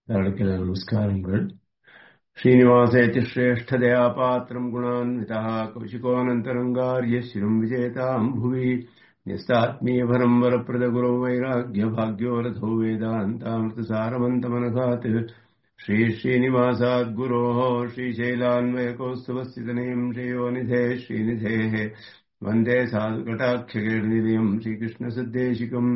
தரடுக்கிற நமஸ்காரங்கள் श्रीनिवासेति श्रेष्ठदया पात्रम् गुणान्वितः कौशिकोऽनन्तरङ्गार्य शिरम् विजेताम् भुवि न्यस्तात्मीयभरम् वरप्रदगुरौ वैराग्यभाग्यो रथो वेदान्तामृतसारमन्तमनघात् श्रीश्रीनिवासाद्गुरोः श्रीशैलान्वयकौस्तुभस्थितनयम् श्रेयोनिधे श्रीनिधेः वन्दे साधुकटाक्षकीर्निलयम् श्रीकृष्णसद्देशिकम्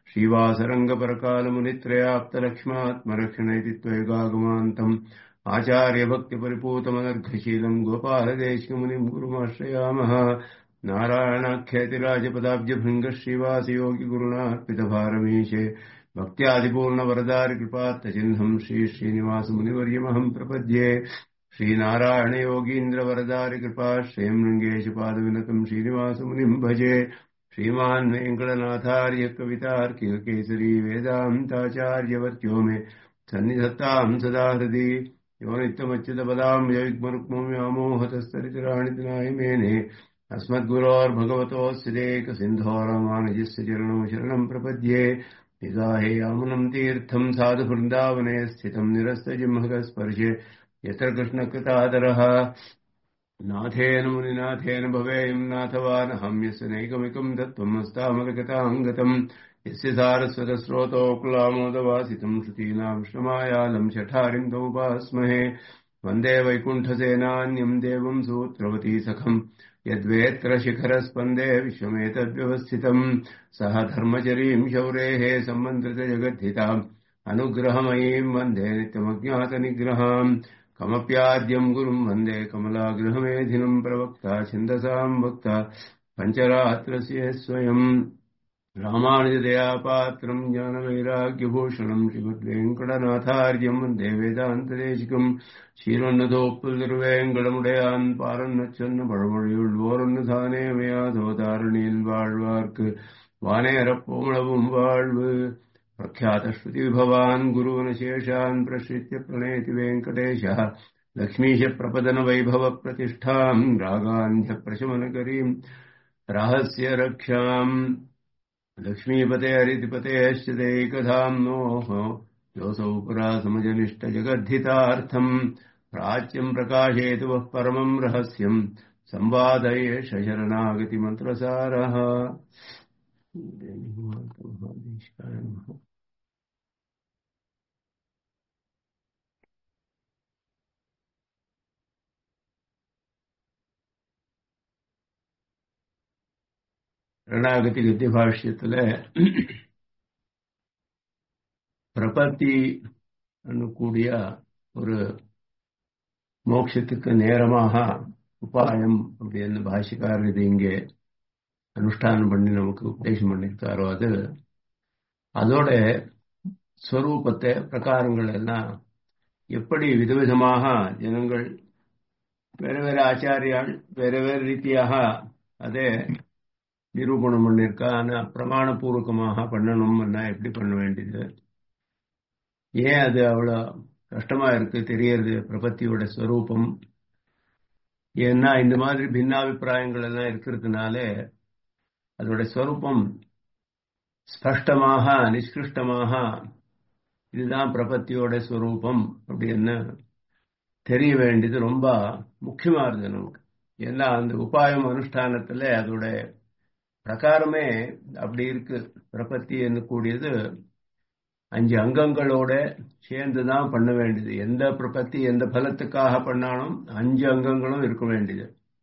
श्रीवासरङ्गपरकालमुनित्रयाप्तलक्ष्मात्मरक्षण इति त्वयगागमान्तम् आचार्यभक्तिपरिपूतमनर्घशीलम् गोपालदेशिकमुनिम् गुरुमाश्रयामः नारायणाख्यतिराजपदाब्जभृङ्गः श्रीवासयोगिगुरुणार्पितभारमीशे भक्त्यादिपूर्णवरदारिकृपात्तचिह्नम् श्रीश्रीनिवासमुनिवर्यमहम् प्रपद्ये श्रीनारायणयोगीन्द्रवरदारिकृपाश्रयम् रङ्गेशपादविनतम् श्रीनिवासमुनिम् भजे श्रीमान् वेङ्कटनाथार्य कवितार्किककेसरी वेदान्ताचार्यवर्त्यो मे सन्निधत्ताम् सदा हृदि यो नित्यमच्युतपदाम् यविग्मरुक्मम् व्यामोहतस्तरितराणि दिनाय मेने अस्मद्गुरोर्भगवतोऽस्य देकसिन्धो रामानुजस्य चरणौ शरणम् प्रपद्ये निगाहे यामुनम् तीर्थम् साधु वृन्दावने स्थितम् निरस्तजिह्मकस्पर्शे यत्र कृष्णकृतादरः नाथेन मुनिनाथेन भवेयम् नाथवानहम् यस्य नैकमिकम् तत्त्वमस्तामलगताम् गतम् यस्य सारस्वतस्रोतोऽकुलामोदवासितम् श्रुतीनाम् श्रमायालम् शठारिम् तमुपास्महे वन्दे वैकुण्ठसेनान्यम् देवम् सूत्रवती सखम् यद्वेत्र शिखरस्पन्दे विश्वमेतद्व्यवस्थितम् सह धर्मचरीम् शौरेः सम्मन्त्रितजगद्धिताम् अनुग्रहमयीम् वन्दे नित्यमज्ञातनिग्रहाम् कमप्याद्यम् गुरुम् वन्दे कमलागृहमेधिनम् प्रवक्ता छन्दसाम् वक्ता पञ्चरात्रस्य स्वयम् रामानुजदयापात्रम् ज्ञानवैराग्यभूषणम् श्रीमद्वेङ्कटनाथार्यम् वन्दे वेदान्तदेशिकम् சீரொன்னதோப்புல் பாரன்னு சொன்ன பழமொழியுள் ஓரொன்னு தானே அமையாதோ தாரணியில் வாழ்வார்க்கு வானேரப்போமளவும் வாழ்வு प्रख्यात श्रुतिविभवान् गुरून् शेषान् प्रश्रित्य प्रणेति वेङ्कटेशः लक्ष्मीश प्रपदन वैभव प्रतिष्ठाम् रागान्ध्य प्रशमनकरीम् रहस्य रक्षाम् लक्ष्मीपते हरितिपतेश्च दैकधाम्नोः योऽसौ पुरा समजनिष्टजगद्धितार्थम् प्राच्यम् प्रकाशयतु वः परमम् रहस्यम् संवादयेष शरणागतिमन्त्रसारः ரணாகதி கத்திய பாஷ்யத்துல பிரபத்தி கூடிய ஒரு மோட்சத்துக்கு நேரமாக உபாயம் அப்படின்னு பாஷிக்காரர் இது இங்கே அனுஷ்டானம் பண்ணி நமக்கு உபதேசம் பண்ணியிருக்காரோ அது அதோட ஸ்வரூபத்தை பிரகாரங்கள் எல்லாம் எப்படி விதவிதமாக ஜனங்கள் வேறு வேறு ஆச்சாரியால் வேறு வேறு ரீதியாக அதை நிரூபணம் பண்ணியிருக்கா ஆனால் பிரமாணபூர்வகமாக பண்ணணும்னா எப்படி பண்ண வேண்டியது ஏன் அது அவ்வளோ கஷ்டமா இருக்கு தெரியறது பிரபத்தியோட ஸ்வரூபம் ஏன்னா இந்த மாதிரி பின்னாபிப்பிராயங்கள் எல்லாம் இருக்கிறதுனால அதோட ஸ்வரூபம் ஸ்பஷ்டமாக நிஷ்கிருஷ்டமாக இதுதான் பிரபத்தியோட ஸ்வரூபம் அப்படின்னு தெரிய வேண்டியது ரொம்ப முக்கியமா இருந்தது நமக்கு ஏன்னா அந்த உபாயம் அனுஷ்டானத்துல அதோட பிரகாரமே அப்படி இருக்கு பிரபத்தி என்ன கூடியது அஞ்சு அங்கங்களோட சேர்ந்து தான் பண்ண வேண்டியது எந்த பிரபத்தி எந்த பலத்துக்காக பண்ணாலும் அஞ்சு அங்கங்களும் இருக்க வேண்டியது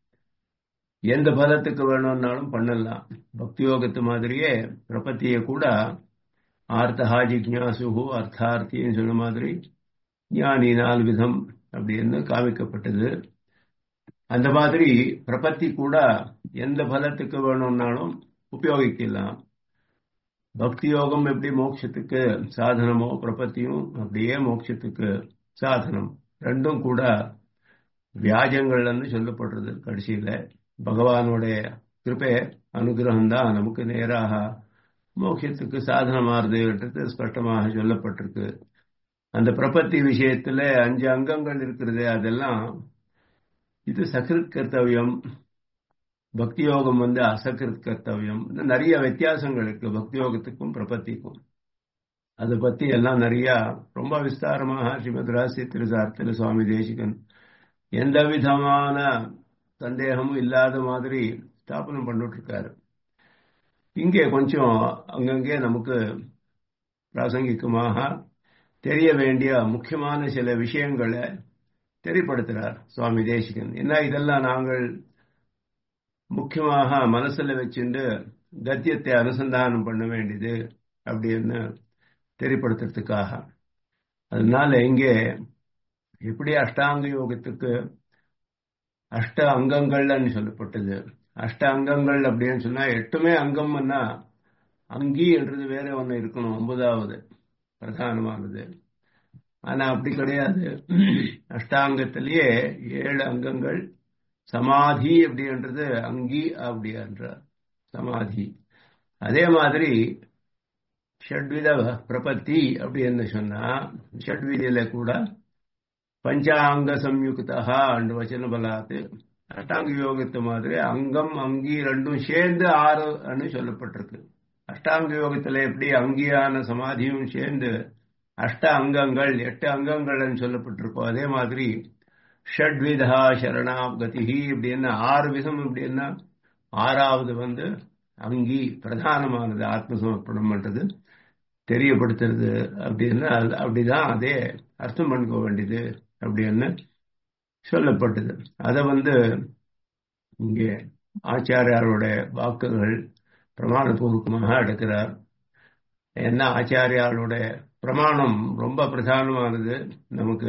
எந்த பலத்துக்கு வேணும்னாலும் பண்ணலாம் பக்தி யோகத்து மாதிரியே பிரபத்தியை கூட ஆர்த்தஹா ஜிக்யாசுகு அர்த்தார்த்தின்னு சொன்ன மாதிரி ஞானி நாலு விதம் அப்படின்னு காமிக்கப்பட்டது அந்த மாதிரி பிரபத்தி கூட எந்த பலத்துக்கு வேணும்னாலும் உபயோகிக்கலாம் பக்தி யோகம் எப்படி மோட்சத்துக்கு சாதனமோ பிரபத்தியும் அப்படியே மோட்சத்துக்கு சாதனம் ரெண்டும் கூட வியாஜங்கள்னு சொல்லப்படுறது கடைசியில பகவானுடைய கிருப்பை அனுகிரகம் தான் நமக்கு நேராக மோட்சத்துக்கு சாதனமாறுதுன்றது ஸ்பஷ்டமாக சொல்லப்பட்டிருக்கு அந்த பிரபத்தி விஷயத்துல அஞ்சு அங்கங்கள் இருக்கிறது அதெல்லாம் இது சகிருத் கர்த்தவியம் பக்தி யோகம் வந்து அசகிருத் கர்த்தவியம் நிறைய வித்தியாசங்கள் இருக்கு பக்தி யோகத்துக்கும் பிரபத்திக்கும் அதை பத்தி எல்லாம் நிறைய ரொம்ப விஸ்தாரமாக ஸ்ரீமத் ரகசிய திருசார்த்தில் சுவாமி தேசிகன் எந்த விதமான சந்தேகமும் இல்லாத மாதிரி ஸ்தாபனம் பண்ணிட்டு இருக்காரு இங்கே கொஞ்சம் அங்கங்கே நமக்கு பிராசங்கிகமாக தெரிய வேண்டிய முக்கியமான சில விஷயங்களை தெரியப்படுத்துறார் சுவாமி தேசிகன் என்ன இதெல்லாம் நாங்கள் முக்கியமாக மனசுல வச்சுட்டு கத்தியத்தை அனுசந்தானம் பண்ண வேண்டியது அப்படின்னு தெரியப்படுத்துறதுக்காக அதனால இங்கே எப்படி அஷ்டாங்க யோகத்துக்கு அஷ்ட அங்கங்கள்னு சொல்லப்பட்டது அஷ்ட அங்கங்கள் அப்படின்னு சொன்னா எட்டுமே அங்கம்னா அங்கி என்றது வேற ஒன்று இருக்கணும் ஒன்பதாவது பிரதானமானது ஆனா அப்படி கிடையாது அஷ்டாங்கத்திலேயே ஏழு அங்கங்கள் சமாதி அப்படின்றது அங்கி அப்படி என்றார் சமாதி அதே மாதிரி ஷட்வித பிரபத்தி அப்படின்னு சொன்னா ஷட்விதியில கூட பஞ்சாங்க சம்யுக்தா அண்டு வச்சன பலாத்து அஷ்டாங்க யோகத்து மாதிரி அங்கம் அங்கி ரெண்டும் சேர்ந்து ஆறுன்னு சொல்லப்பட்டிருக்கு அஷ்டாங்க யோகத்துல எப்படி அங்கியான சமாதியும் சேர்ந்து அஷ்ட அங்கங்கள் எட்டு அங்கங்கள்னு சொல்லப்பட்டிருக்கோம் அதே மாதிரி ஷட்விதா சரணாகதி இப்படின்னா ஆறு விதம் இப்படின்னா ஆறாவது வந்து அங்கி பிரதானமானது ஆத்மசமர்ப்பணம் பண்றது தெரியப்படுத்துறது அப்படின்னு அப்படிதான் அதே அர்த்தம் பண்ணிக்க வேண்டியது அப்படின்னு சொல்லப்பட்டது அதை வந்து இங்கே ஆச்சாரியாரோட வாக்குகள் பிரமாணபூர்வமாக எடுக்கிறார் என்ன ஆச்சாரியாரோட பிரமாணம் ரொம்ப பிரதானமானது நமக்கு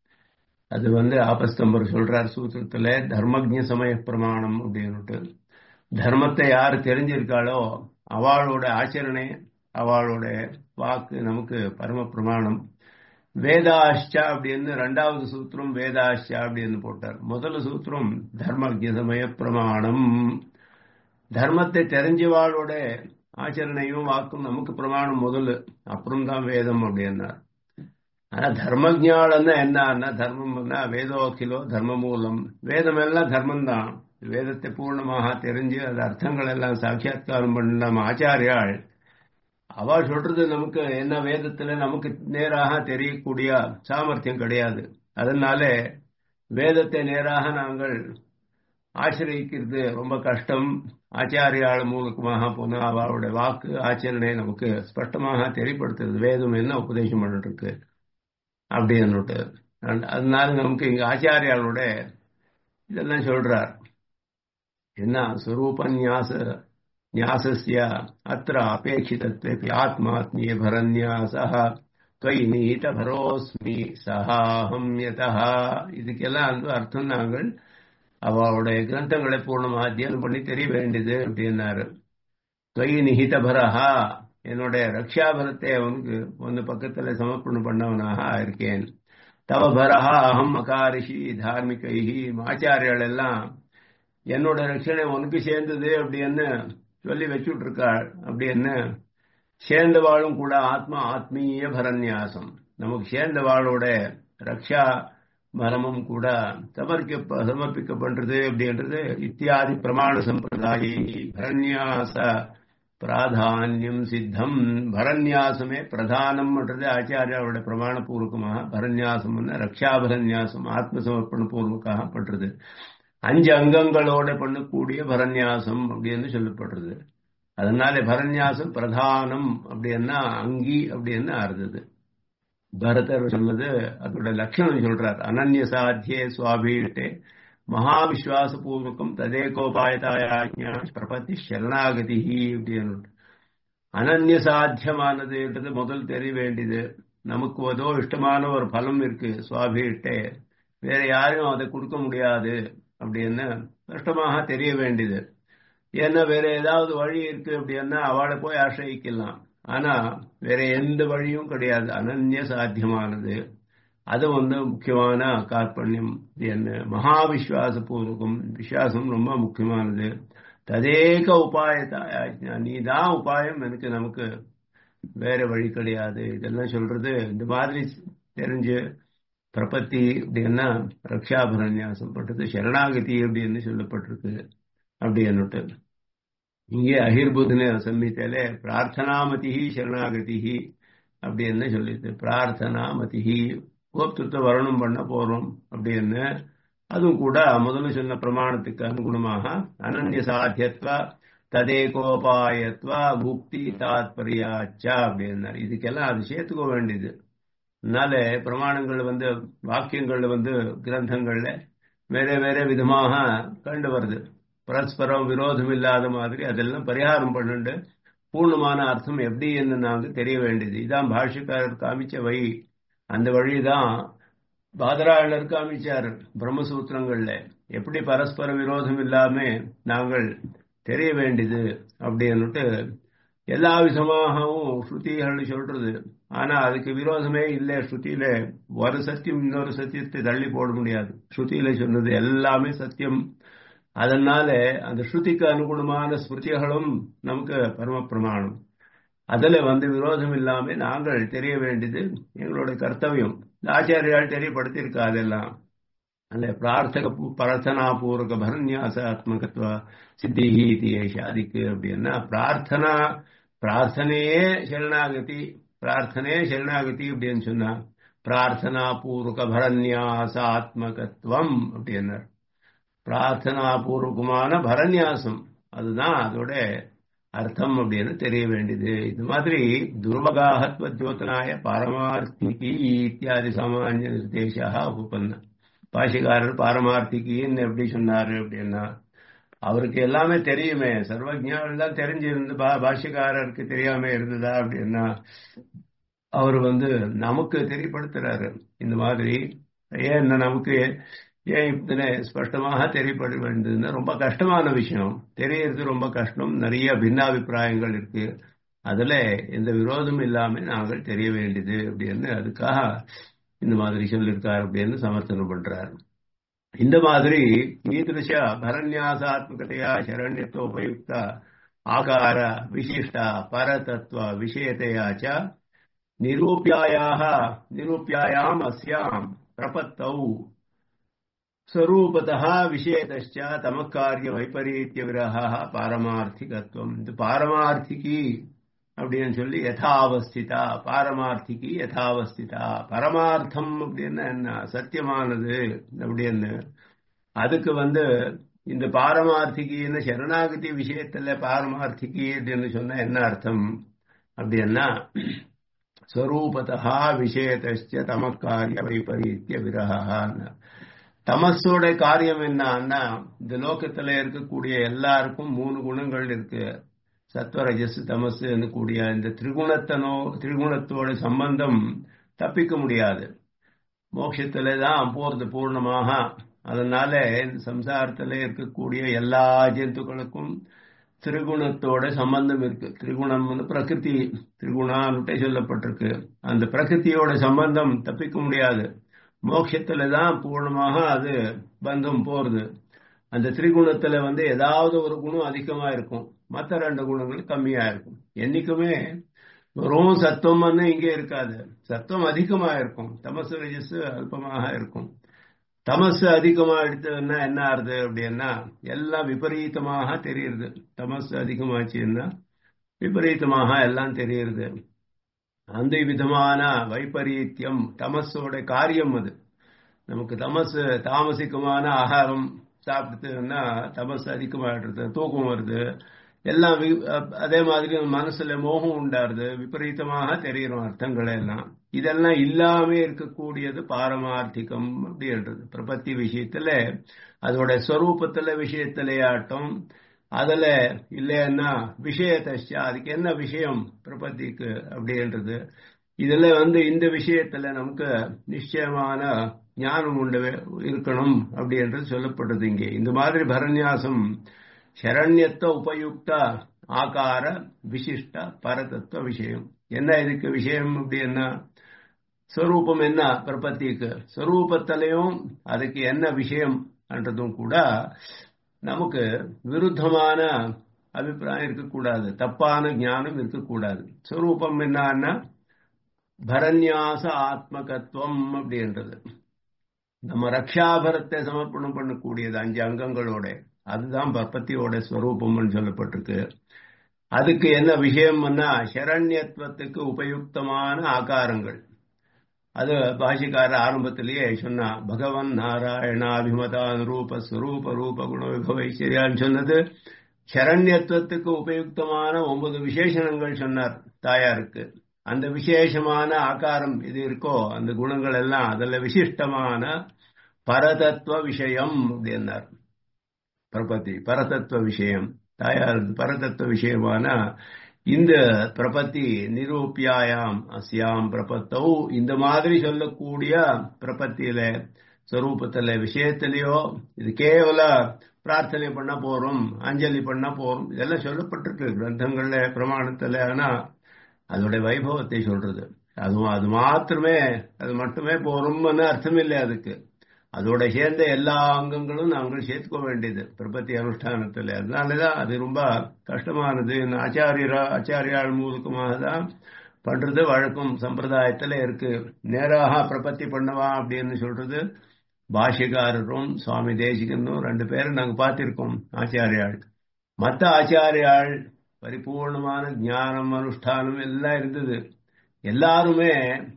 அது வந்து ஆபஸ்தம்பர் சொல்றார் சூத்திரத்துல தர்மஜ சமய பிரமாணம் அப்படின்னுட்டு தர்மத்தை யார் தெரிஞ்சிருக்காளோ அவளோட ஆச்சரணை அவளோட வாக்கு நமக்கு பரம பிரமாணம் வேதாஷ்டா அப்படின்னு ரெண்டாவது சூத்திரம் வேதாஷ்டா அப்படின்னு போட்டார் முதல் சூத்திரம் தர்மஜ சமய பிரமாணம் தர்மத்தை தெரிஞ்சவாளோட ஆச்சரணையும் வாக்கும் நமக்கு பிரமாணம் முதல்ல அப்புறம் தான் வேதம் அப்படின்னார் ஆனா தர்மஜாலன்னா என்ன தர்மம்னா வேதோக்கிலோ தர்ம மூலம் வேதம் எல்லாம் தர்மம் தான் வேதத்தை பூர்ணமாக தெரிஞ்சு அது அர்த்தங்கள் எல்லாம் சாட்சியாத்காரம் பண்ண நம்ம ஆச்சாரியாள் அவ சொல்றது நமக்கு என்ன வேதத்துல நமக்கு நேராக தெரியக்கூடிய சாமர்த்தியம் கிடையாது அதனால வேதத்தை நேராக நாங்கள் ஆசிரியக்கிறது ரொம்ப கஷ்டம் ஆச்சாரியாள் மூலமாக போன அவளுடைய வாக்கு ஆச்சரணை நமக்கு ஸ்பஷ்டமாக தெரியப்படுத்துறது வேதம் என்ன உபதேசம் பண்ணிட்டு இருக்கு அப்படின்னுட்டு அதனால நமக்கு இங்க ஆச்சாரியாளோட இதெல்லாம் சொல்றார் என்ன ஸ்வரூப நியாச न्यासस्य अत्र अपेक्षितत्वेऽपि आत्मात्मीय भरन्यासः त्वयि நீதபரோஸ்மி சஹாஹம் யதா இதுக்கெல்லாம் வந்து அர்த்தம் நாங்கள் அவளுடைய கிரந்தங்களை பூர்ணமாக அத்தியானம் பண்ணி தெரிய வேண்டியது அப்படின்னாரு துவயி நிஹிதபரஹா என்னுடைய ரக்ஷாபரத்தை அவனுக்கு ஒன்று பக்கத்தில் சமர்ப்பணம் பண்ணவனாக இருக்கேன் தவ பரஹா அகம் அகாரிஷி தார்மிகைஹி ஆச்சாரியால் எல்லாம் என்னோட ரட்சணை உனக்கு சேர்ந்தது அப்படின்னு சொல்லி வச்சுட்டு இருக்காள் அப்படின்னு சேர்ந்த வாழும் கூட ஆத்மா ஆத்மீய பரநியாசம் நமக்கு சேர்ந்த வாழோட ரக்ஷா மரமும் கூட சமர்க்க சமர்ப்பிக்கப்படுறது அப்படின்றது இத்தியாதி பிரமாண சம்பிரதாய பரநியாச பிராதானியம் சித்தம் பரநியாசமே பிரதானம்ன்றது ஆச்சாரியாவோட பிரமாண பூர்வகமாக பரநியாசம் ரக்ஷாபரநியாசம் ஆத்மசமர்ப்பண பூர்வமாக பண்றது அஞ்சு அங்கங்களோட பண்ணக்கூடிய பரநியாசம் அப்படின்னு சொல்லப்படுறது அதனால பரநியாசம் பிரதானம் அப்படின்னா அங்கி அப்படின்னு ஆறுது பரதர் சொன்னது அதோட லட்சணம் சொல்றார் அனன்ய சாத்தியே சுவாபீட்டே மகாவிஸ்வாசபூர்வகம் ததேகோபாயதாயாஜா பிரபத்தி சரணாகதி அப்படின்னு அனன்ய சாத்தியமானதுன்றது முதல் தெரிய வேண்டியது நமக்கு ஏதோ இஷ்டமான ஒரு பலம் இருக்கு சுவாபீட்டே வேற யாரும் அதை கொடுக்க முடியாது அப்படின்னு கஷ்டமாக தெரிய வேண்டியது ஏன்னா வேற ஏதாவது வழி இருக்கு அப்படின்னா அவளை போய் ஆசிரியிக்கலாம் ஆனா வேற எந்த வழியும் கிடையாது அனன்ய சாத்தியமானது அது வந்து முக்கியமான கார்பண்யம் என்ன மகா விஸ்வாச பூர்வகம் விஸ்வாசம் ரொம்ப முக்கியமானது ததேக உபாயத்தா நீ தான் உபாயம் எனக்கு நமக்கு வேற வழி கிடையாது இதெல்லாம் சொல்றது இந்த மாதிரி தெரிஞ்சு பிரபத்தி அப்படின்னா ரக்ஷாபரநியாசம் பட்டது சரணாகதி அப்படின்னு சொல்லப்பட்டிருக்கு அப்படின்னுட்டு இங்கே அகிர்புதன சம்மித்தில பிரார்த்தனாமதி சரணாகதி அப்படின்னு சொல்லிட்டு பிரார்த்தனா மதிஹி கோப்தத்தை வரணும் பண்ண போறோம் அப்படின்னு அதுவும் கூட முதல்ல சொன்ன பிரமாணத்துக்கு அனுகுணமாக அனன்ய சாத்தியத்வா ததேகோபாயத்வா புக்தி தாத்பரியாச்சா அப்படின்னாரு இதுக்கெல்லாம் அது சேர்த்துக்க வேண்டியது அதனால பிரமாணங்கள் வந்து வாக்கியங்கள் வந்து கிரந்தங்கள்ல வேற வேற விதமாக கண்டு வருது பரஸ்பரம் விரோதம் இல்லாத மாதிரி அதெல்லாம் பரிகாரம் பண்ணிட்டு பூர்ணமான அர்த்தம் எப்படி என்று நாங்க தெரிய வேண்டியது இதான் பாஷ்யக்காரர் காமிச்ச வழி அந்த வழிதான் பாதராயணர் காமிச்சார் பிரம்மசூத்திரங்கள்ல எப்படி பரஸ்பர விரோதம் இல்லாம நாங்கள் தெரிய வேண்டியது அப்படின்னுட்டு எல்லா விதமாகவும் ஸ்ருதிகள் சொல்றது ஆனா அதுக்கு விரோதமே இல்லை ஸ்ருதியில ஒரு சத்தியம் இன்னொரு சத்தியத்தை தள்ளி போட முடியாது ஸ்ருதியில சொன்னது எல்லாமே சத்தியம் அதனால அந்த ஸ்ருதிக்கு அனுகுணமான ஸ்மிருதிகளும் நமக்கு பரம பிரமாணம் அதுல வந்து விரோதம் இல்லாம நாங்கள் தெரிய வேண்டியது எங்களுடைய கர்த்தவியம் ஆச்சாரியால் தெரியப்படுத்தியிருக்கா அதெல்லாம் அந்த பிரார்த்தக பிரார்த்தனா பூர்வக பரநியாசாத்மகத்துவ சித்திஹி இது ஏஷாதிக்கு அப்படின்னா பிரார்த்தனா பிரார்த்தனையே சரணாகதி பிரார்த்தனையே சரணாகதி அப்படின்னு சொன்னா பிரார்த்தனா பூர்வக பரநியாசாத்மகத்துவம் அப்படின்னார் பிரார்த்தனா பூர்வகமான பரநியாசம் அதுதான் அதோட அர்த்தம் அப்படின்னு தெரிய வேண்டியது இது மாதிரி துர்வகாகத்வ ஜோதனாய பாரமார்த்திகி இத்தியாதி சாமானிய நிர்தேசா உபன்ன பாஷிகாரர் பாரமார்த்திகின்னு எப்படி சொன்னாரு அப்படின்னா அவருக்கு எல்லாமே தெரியுமே சர்வஜானம் தான் தெரிஞ்சிருந்து பாஷ்யக்காரருக்கு தெரியாம இருந்ததா அப்படின்னா அவர் வந்து நமக்கு தெரியப்படுத்துறாரு இந்த மாதிரி ஏன் நமக்கு ஏன் இத்தனை ஸ்பஷ்டமாக தெரியப்பட வேண்டியதுன்னா ரொம்ப கஷ்டமான விஷயம் தெரியறது ரொம்ப கஷ்டம் நிறைய பின்னாபிப்பிராயங்கள் இருக்கு அதுல எந்த விரோதம் இல்லாம நாங்கள் தெரிய வேண்டியது அப்படின்னு அதுக்காக இந்த மாதிரி சொல்லியிருக்காரு அப்படின்னு சமர்த்தனம் பண்றாரு இந்த மாதிரி ஈதிருஷ பரநியாசாத்மகதையா சரண்யத்தோபயுக்த ஆகார விசிஷ்ட பரதத்துவ விஷயத்தையா ச நிரூபியாயாக நிரூபியாயாம் அஸ்யாம் பிரபத்தௌ ಸ್ವರೂಪತಃ ವಿಷಯತಶ್ಚ ತಮಕಾರ್ಯ ವೈಪರೀತ್ಯ ವಿರಹ பாரமார்த்திகத்துவம் இது பாரமார்த்திகி அப்படின்னு சொல்லி யதாவஸ்திதா பாரமார்த்திகி யதாவஸ்திதா பரமார்த்தம் அப்படின்னா என்ன சத்தியமானது அப்படின்னு அதுக்கு வந்து இந்த பாரமார்த்திகின்னு சரணாகதி விஷயத்துல பாரமார்த்திகி அப்படின்னு சொன்னா என்ன அர்த்தம் அப்படின்னா ஸ்வரூபத்தா விஷயத்த தமக்காரிய வைபரீத்திய விரகான்னு தமஸோட காரியம் என்னன்னா இந்த லோகத்துல இருக்கக்கூடிய எல்லாருக்கும் மூணு குணங்கள் இருக்கு சத்வரஜஸ் தமஸ் கூடிய இந்த திரிகுணத்தனோ திரிகுணத்தோட சம்பந்தம் தப்பிக்க முடியாது மோட்சத்துல தான் போறது பூர்ணமாக அதனால இந்த சம்சாரத்துல இருக்கக்கூடிய எல்லா ஜந்துக்களுக்கும் திரிகுணத்தோட சம்பந்தம் இருக்கு திரிகுணம் வந்து பிரகிருதி திரிகுணான்ட்டே சொல்லப்பட்டிருக்கு அந்த பிரகிருதியோட சம்பந்தம் தப்பிக்க முடியாது மோட்சத்துல தான் பூர்ணமாக அது பந்தம் போறது அந்த திரிகுணத்துல வந்து ஏதாவது ஒரு குணம் அதிகமா இருக்கும் மற்ற ரெண்டு குணங்கள் கம்மியா இருக்கும் என்னைக்குமே வெறும் சத்துவம்னு இங்கே இருக்காது சத்துவம் அதிகமா இருக்கும் தமசு ரஜஸ் அல்பமாக இருக்கும் தமசு அதிகமா எடுத்ததுன்னா என்ன ஆறுது அப்படின்னா எல்லாம் விபரீதமாக தெரியுது தமசு அதிகமாச்சுன்னா விபரீதமாக எல்லாம் தெரியுது அந்த விதமான வைபரீத்தியம் தமஸோட காரியம் அது நமக்கு தமசு தாமசிக்கமான ஆகாரம் சாப்பிடுதுன்னா தமசு அதிகமாகிடுறது தூக்கம் வருது எல்லாம் அதே மாதிரி மனசுல மோகம் உண்டாருது விபரீதமாக தெரியும் அர்த்தங்கள் எல்லாம் இதெல்லாம் இல்லாம இருக்கக்கூடியது பாரமார்த்திகம் அப்படின்றது பிரபத்தி விஷயத்துல அதோட ஸ்வரூபத்துல விஷயத்திலேயாட்டம் அதுல இல்லைன்னா விஷயத்தா அதுக்கு என்ன விஷயம் பிரபத்திக்கு அப்படின்றது இதுல வந்து இந்த விஷயத்துல நமக்கு நிச்சயமான ஞானம் உண்டு இருக்கணும் அப்படின்றது சொல்லப்படுறது இங்கே இந்த மாதிரி பரநியாசம் சரண்யத்துவ உபயுக்த ஆகார விசிஷ்ட பரதத்துவ விஷயம் என்ன இதுக்கு விஷயம் அப்படின்னா ஸ்வரூபம் என்ன பிரபத்திக்கு ஸ்வரூபத்திலையும் அதுக்கு என்ன விஷயம் என்றதும் கூட நமக்கு விருத்தமான அபிப்பிராயம் இருக்கக்கூடாது தப்பான ஞானம் இருக்கக்கூடாது ஸ்வரூபம் என்னன்னா பரநியாச ஆத்மகத்துவம் அப்படின்றது நம்ம ரக்ஷாபரத்தை சமர்ப்பணம் பண்ணக்கூடியது அஞ்சு அங்கங்களோட அதுதான் பற்பத்தியோட ஸ்வரூபம்னு சொல்லப்பட்டிருக்கு அதுக்கு என்ன விஷயம்னா சரண்யத்துவத்துக்கு உபயுக்தமான ஆகாரங்கள் அது பாஷிக்கார ஆரம்பத்திலேயே சொன்னா பகவன் நாராயணாபிமதான் ரூப ஸ்வரூப ரூப குண விபவைஸ்வரியான்னு சொன்னது சரண்யத்துவத்துக்கு உபயுக்தமான ஒன்பது விசேஷணங்கள் சொன்னார் தாயாருக்கு அந்த விசேஷமான ஆகாரம் இது இருக்கோ அந்த குணங்கள் எல்லாம் அதுல விசிஷ்டமான பரதத்துவ விஷயம் அப்படின்னார் பிரபத்தி பரதத்துவ விஷயம் தாயார் பரதத்துவ விஷயமான இந்த பிரபத்தி நிரூபியாயாம் அஸ்யாம் பிரபத்தௌ இந்த மாதிரி சொல்லக்கூடிய பிரபத்தியில ஸ்வரூபத்துல விஷயத்திலேயோ இது கேவல பிரார்த்தனை பண்ண போறோம் அஞ்சலி பண்ண போறோம் இதெல்லாம் சொல்லப்பட்டிருக்கு கிரந்தங்கள்ல பிரமாணத்துல ஆனா அதோட வைபவத்தை சொல்றது அதுவும் அது மாத்திரமே அது மட்டுமே போறோம்னு அர்த்தம் இல்லை அதுக்கு அதோட சேர்ந்த எல்லா அங்கங்களும் நாங்கள் சேர்த்துக்க வேண்டியது பிரபத்தி அனுஷ்டானத்தில் அதனாலதான் அது ரொம்ப கஷ்டமானது ஆச்சாரியரா ஆச்சாரியால் மூலக்கமாக தான் பண்றது வழக்கம் சம்பிரதாயத்துல இருக்கு நேராக பிரபத்தி பண்ணவா அப்படின்னு சொல்றது பாஷிகாரரும் சுவாமி தேசிகனும் ரெண்டு பேரும் நாங்க பார்த்திருக்கோம் ஆச்சாரியாள் மற்ற ஆச்சாரியாள் பரிபூர்ணமான ஞானம் அனுஷ்டானம் எல்லாம் இருந்தது எல்லாருமே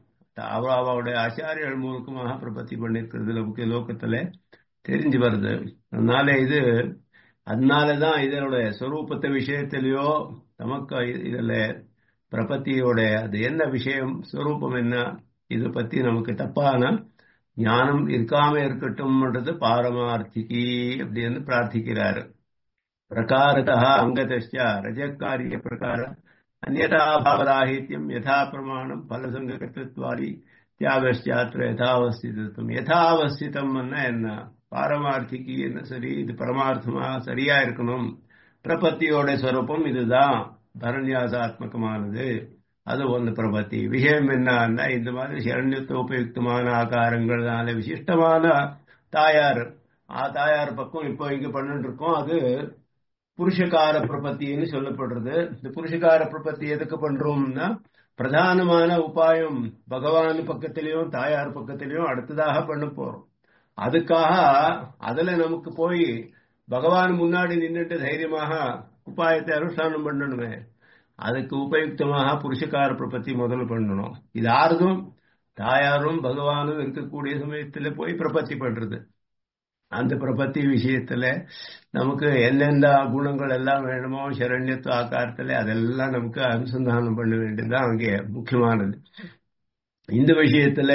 அவளுடைய ஆச்சாரியர்கள் மூலக்கமாக பிரபத்தி பண்ணிருக்கிறதுல முக்கிய லோக்கத்துல தெரிஞ்சு வருது அதனால இது அதனாலதான் இதனுடைய ஸ்வரூபத்தை விஷயத்திலேயோ நமக்கு இதுல பிரபத்தியோட அது என்ன விஷயம் ஸ்வரூபம் என்ன இதை பத்தி நமக்கு தப்பான ஞானம் இருக்காம இருக்கட்டும்ன்றது பாரமார்த்திகி அப்படின்னு பிரார்த்திக்கிறாரு பிரகாரத அங்கதா ரஜகாரிய பிரகார அந்நதா பாவராஹித்யம் யதா பிரமாணம் பலசங்ககத்துவாரி தியாகஸ்யாத்திர யதாவஸ்திதம் யதாவஸ்திதம் என்ன பாரமார்த்திக்கு என்ன சரி இது பரமார்த்தமா சரியா இருக்கணும் பிரபத்தியோட ஸ்வரூபம் இதுதான் பரநியாசாத்மகமானது அது ஒன்று பிரபத்தி விஷயம் என்னன்னா இந்த மாதிரி சரண்யத்துவ உபயுக்தமான ஆகாரங்கள்னால விசிஷ்டமான தாயார் ஆ தாயார் பக்கம் இப்போ இங்க பண்ணிட்டு இருக்கோம் அது புருஷகார பிரபத்தின்னு சொல்லப்படுறது இந்த புருஷகார பிரபத்தி எதுக்கு பண்றோம்னா பிரதானமான உபாயம் பகவான் பக்கத்திலையும் தாயார் பக்கத்திலையும் அடுத்ததாக பண்ண போறோம் அதுக்காக அதுல நமக்கு போய் பகவான் முன்னாடி நின்றுட்டு தைரியமாக உபாயத்தை அனுஷ்டானம் பண்ணணுமே அதுக்கு உபயுக்தமாக புருஷகார பிரபத்தி முதல்ல பண்ணணும் இது ஆறுதும் தாயாரும் பகவானும் இருக்கக்கூடிய சமயத்துல போய் பிரபத்தி பண்றது அந்த பிரபத்தி விஷயத்துல நமக்கு எந்தெந்த குணங்கள் எல்லாம் வேணுமோ சரண்யத்துவ ஆக்காரத்துல அதெல்லாம் நமக்கு அனுசந்தானம் பண்ண வேண்டியதுதான் அங்கே முக்கியமானது இந்த விஷயத்துல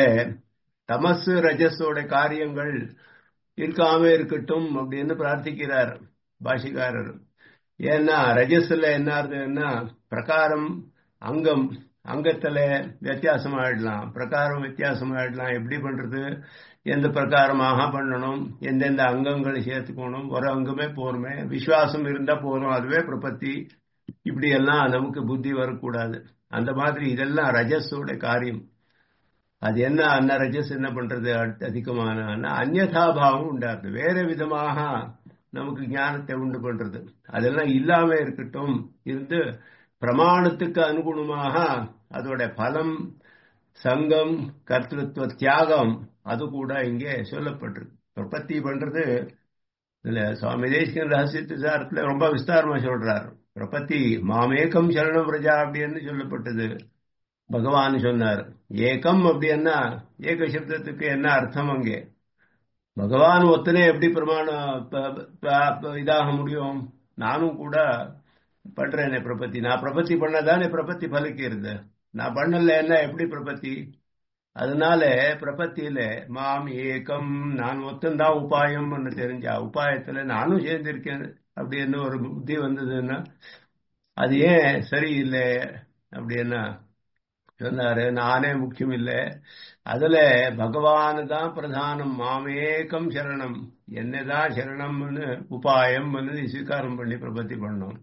தமசு ரஜஸோட காரியங்கள் இருக்காம இருக்கட்டும் அப்படின்னு பிரார்த்திக்கிறார் பாஷிகாரர் ஏன்னா ரஜஸ்ல என்ன இருந்ததுன்னா பிரகாரம் அங்கம் அங்கத்துல வித்தியாசம் ஆயிடலாம் பிரகாரம் வித்தியாசம் ஆயிடலாம் எப்படி பண்றது எந்த பிரகாரமாக பண்ணணும் எந்தெந்த அங்கங்களை சேர்த்துக்கணும் ஒரு அங்கமே போருமே விசுவாசம் இருந்தா போறோம் அதுவே பிரபத்தி இப்படி எல்லாம் நமக்கு புத்தி வரக்கூடாது அந்த மாதிரி இதெல்லாம் ரஜஸோட காரியம் அது என்ன அன்ன ரஜஸ் என்ன பண்றது அதிகமான அந்நதாபாவம் உண்டாது வேற விதமாக நமக்கு ஞானத்தை உண்டு பண்றது அதெல்லாம் இல்லாம இருக்கட்டும் இருந்து பிரமாணத்துக்கு அனுகுணமாக அதோட பலம் சங்கம் கர்த்தத்துவ தியாகம் அது கூட இங்கே சொல்லப்பட்டிருக்கு பிரபத்தி பண்றது இதுல சுவாமி தேசிகன் ரகசியத்து சாரத்துல ரொம்ப விஸ்தாரமா சொல்றாரு பிரபத்தி மாமேகம் சரணம் பிரஜா அப்படின்னு சொல்லப்பட்டது பகவான் சொன்னார் ஏகம் அப்படின்னா ஏக சப்தத்துக்கு என்ன அர்த்தம் அங்கே பகவான் ஒத்தனே எப்படி பிரமாணம் இதாக முடியும் நானும் கூட பண்றேனே பிரபத்தி நான் பிரபத்தி பண்ணதானே பிரபத்தி பலிக்கிறது நான் பண்ணல என்ன எப்படி பிரபத்தி அதனால பிரபத்தியில மாம் ஏகம் நான் ஒத்தந்தான் உபாயம்னு தெரிஞ்சா உபாயத்துல நானும் சேர்ந்திருக்கேன் அப்படின்னு ஒரு புத்தி வந்ததுன்னா அது ஏன் சரியில்லை அப்படின்னா சொன்னாரு நானே முக்கியம் இல்லை அதுல பகவான் தான் பிரதானம் மாமேகம் சரணம் என்னதான் சரணம்னு உபாயம்னு ஸ்வீகாரம் பண்ணி பிரபத்தி பண்ணோம்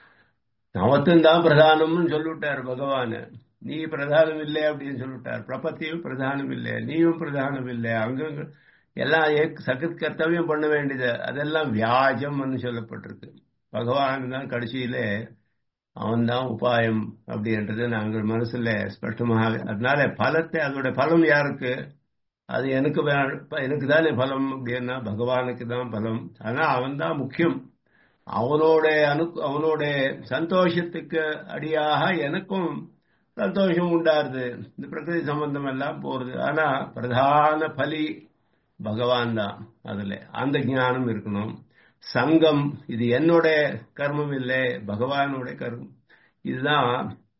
நமத்தும் தான் பிரதானம்னு சொல்லிவிட்டார் பகவான் நீ பிரதானம் இல்லை அப்படின்னு சொல்லிவிட்டார் பிரபத்தியும் பிரதானம் இல்லை நீயும் பிரதானம் இல்லை அங்க எல்லாம் சகத் கர்த்தவியம் பண்ண வேண்டியது அதெல்லாம் வியாஜம்னு சொல்லப்பட்டிருக்கு பகவான் தான் கடைசியில அவன் தான் உபாயம் அப்படின்றது நாங்கள் மனசுல ஸ்பஷ்டமாக அதனால பலத்தை அதோட பலம் யாருக்கு அது எனக்கு எனக்கு தானே பலம் அப்படின்னா பகவானுக்கு தான் பலம் ஆனா அவன் தான் முக்கியம் அவனோட அனு அவனோட சந்தோஷத்துக்கு அடியாக எனக்கும் சந்தோஷம் உண்டாருது இந்த பிரகிருதி சம்பந்தம் எல்லாம் போறது ஆனா பிரதான பலி பகவான் தான் அதுல அந்த ஞானம் இருக்கணும் சங்கம் இது என்னோட கர்மம் இல்லை பகவானோட கர்மம் இதுதான்